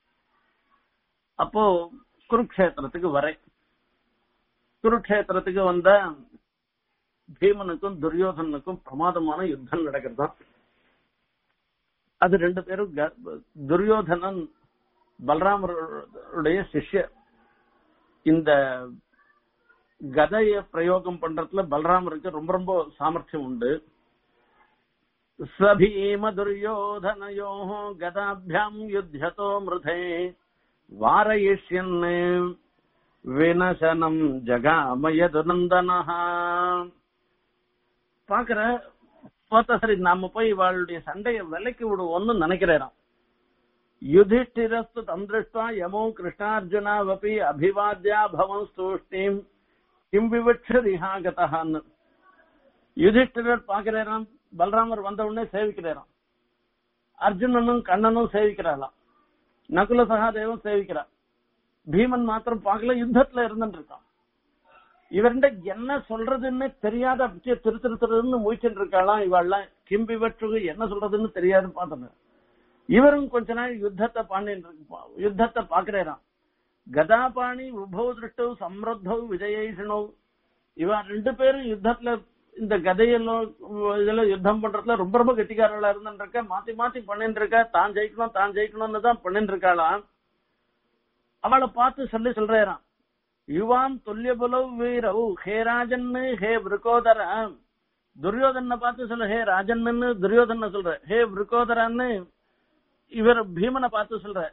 அப்போ குருக்ஷேத்திரத்துக்கு வரேன் குருக்ஷேத்திரத்துக்கு வந்த பீமனுக்கும் துரியோதனுக்கும் பிரமாதமான யுத்தம் நடக்கிறதாம் அது ரெண்டு பேரும் துரியோதனன் பலராமருடைய சிஷ்யர் இந்த கதைய பிரயோகம் பண்றதுல பலராமருக்கு ரொம்ப ரொம்ப சாமர்த்தியம் உண்டு ஸ்வபீம துரியோதனயோ கதாபியாம் யுத்தியதோ மிருதே வாரயிஷ்யன் வினசனம் ஜகாமயது நந்தனஹா பாக்குற பார்த்தா சரி நாம போய் இவாளுடைய சண்டைய விலைக்கு விடுவோம்னு நினைக்கிறாராம் யுதிஷ்டிரஸ்து தந்திருஷ்டா யமோ கிருஷ்ணார்ஜுனாவபி அபிவாத்யா பவன் ஸ்தூஷ்டிம் கிம் விவட்சரிஹாகதான்னு யுதிஷ்டிரர் பாக்குறாராம் பலராமர் வந்த உடனே சேவிக்கிறாராம் அர்ஜுனனும் கண்ணனும் சேவிக்கிறாளாம் நகுல சகாதேவன் சேவிக்கிறா பீமன் மாத்திரம் பார்க்கல யுத்தத்துல இருந்துட்டு இருக்கான் இவர்கிட்ட என்ன சொல்றதுன்னு தெரியாத அப்படியே திரு திரு திருன்னு முயற்சிட்டு இருக்காளாம் இவாள்லாம் கிம்பி வெற்று என்ன சொல்றதுன்னு தெரியாது பார்த்தன இவரும் கொஞ்ச நாள் யுத்தத்தை பண்ணிட்டு யுத்தத்தை பாக்குறாராம் கதாபாணி உபௌ திருஷ்டவ் சம்ருத்தவ் விஜயேஷனவ் இவன் ரெண்டு பேரும் யுத்தத்துல இந்த கதையெல்லாம் இதுல யுத்தம் பண்றதுல ரொம்ப ரொம்ப கெட்டிக்காரர்களா இருந்துட்டு இருக்க மாத்தி மாத்தி பண்ணிட்டு இருக்க தான் ஜெயிக்கணும் தான் ஜெயிக்கணும்னு தான் பண்ணிட்டு இருக்காளாம் அவளை பார்த்து சொல்லி சொல்றாராம் யுவான் துல்லியபுலவ் வீரவு ஹே ராஜன் ஹே விருக்கோதர துரியோதன பார்த்து சொல்ல ஹே ராஜன்னு துரியோதன சொல்ற ஹே விருக்கோதரான்னு இவர் பீமனை பார்த்து சொல்ற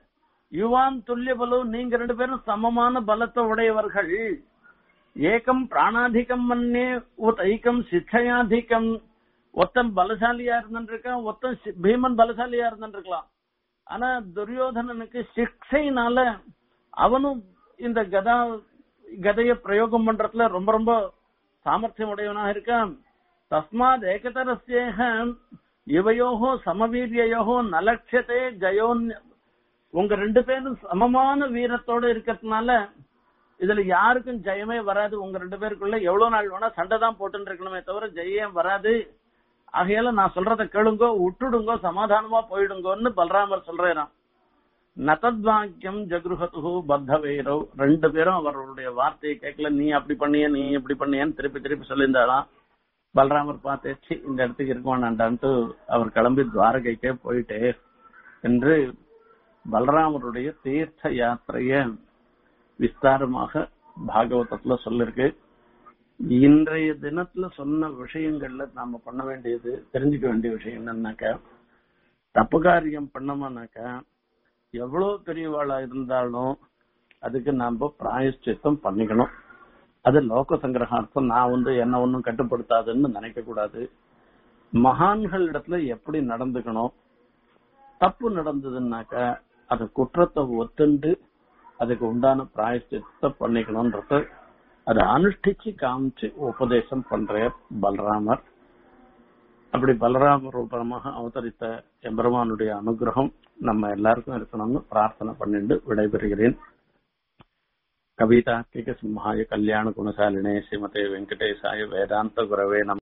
யுவான் துல்லிய பலு நீங்க ரெண்டு பேரும் சமமான பலத்தை உடையவர்கள் ஏகம் பிராணாதிகம் மன்னே உத் ஐக்கம் சிச்சையாதிகம் ஒத்தன் பலசாலியா இருந்திருக்கான் ஒத்தன் சி- பீமன் பலசாலியா இருந்திருக்கலாம் ஆனா துரியோதனனுக்கு சிக்ஷைனால அவனும் இந்த கதா கதைய பிரயோகம் பண்றதுல ரொம்ப ரொம்ப சாமர்த்தியம் உடையவனாக இருக்கான் தஸ்மாத் ஏகதரஸ்யேக இவையோகோ சமவீரியயோகோ நலட்சத்தே ஜயோன் உங்க ரெண்டு பேரும் சமமான வீரத்தோட இருக்கிறதுனால இதுல யாருக்கும் ஜெயமே வராது உங்க ரெண்டு பேருக்குள்ள எவ்வளவு நாள் வேணா சண்டை தான் போட்டுன்னு இருக்கணுமே தவிர ஜெயம் வராது ஆகையால நான் சொல்றத கேளுங்கோ விட்டுடுங்கோ சமாதானமா போயிடுங்கோன்னு பலராமர் சொல்றாராம் நதத்வாக்கியம் ஜக்ருஹது பத்த வைரவ் ரெண்டு பேரும் அவர்களுடைய வார்த்தையை கேட்கல நீ அப்படி பண்ணிய நீ இப்படி பண்ணியன்னு திருப்பி திருப்பி சொல்லியிருந்தாலாம் பலராமர் பார்த்தேச்சு இந்த இடத்துக்கு இருக்குவானான்டான்ட்டு அவர் கிளம்பி துவாரகைக்கே போயிட்டே என்று பலராமருடைய தீர்த்த யாத்திரைய விஸ்தாரமாக பாகவதத்துல சொல்லிருக்கு இன்றைய தினத்துல சொன்ன விஷயங்கள்ல நாம பண்ண வேண்டியது தெரிஞ்சுக்க வேண்டிய விஷயம் என்னன்னாக்கா தப்பு காரியம் பண்ணோம்னாக்கா எவ்வளவு பெரியவாளா இருந்தாலும் அதுக்கு நாம பிராயஷ்சித்தம் பண்ணிக்கணும் அது லோக சங்கிரகார்த்தம் நான் வந்து என்ன ஒன்னும் கட்டுப்படுத்தாதுன்னு நினைக்க கூடாது மகான்கள் இடத்துல எப்படி நடந்துக்கணும் தப்பு நடந்ததுன்னாக்கா அது குற்றத்தை ஒத்துண்டு அதுக்கு உண்டான பிராயஷ்சித்தத்தை பண்ணிக்கணும்ன்றத அதை அனுஷ்டிச்சு காமிச்சு உபதேசம் பண்ற பலராமர் அப்படி பலராம ரூபமாக அவதரித்த எம்பெருமானுடைய அனுகிரகம் நம்ம எல்லாருக்கும் இருக்கணும்னு பிரார்த்தனை பண்ணிட்டு விடைபெறுகிறேன் கவிதாத்மிக சிம்ஹாய கல்யாண குணசாலினே ஸ்ரீமதே வெங்கடேசாய வேதாந்த குரவே நம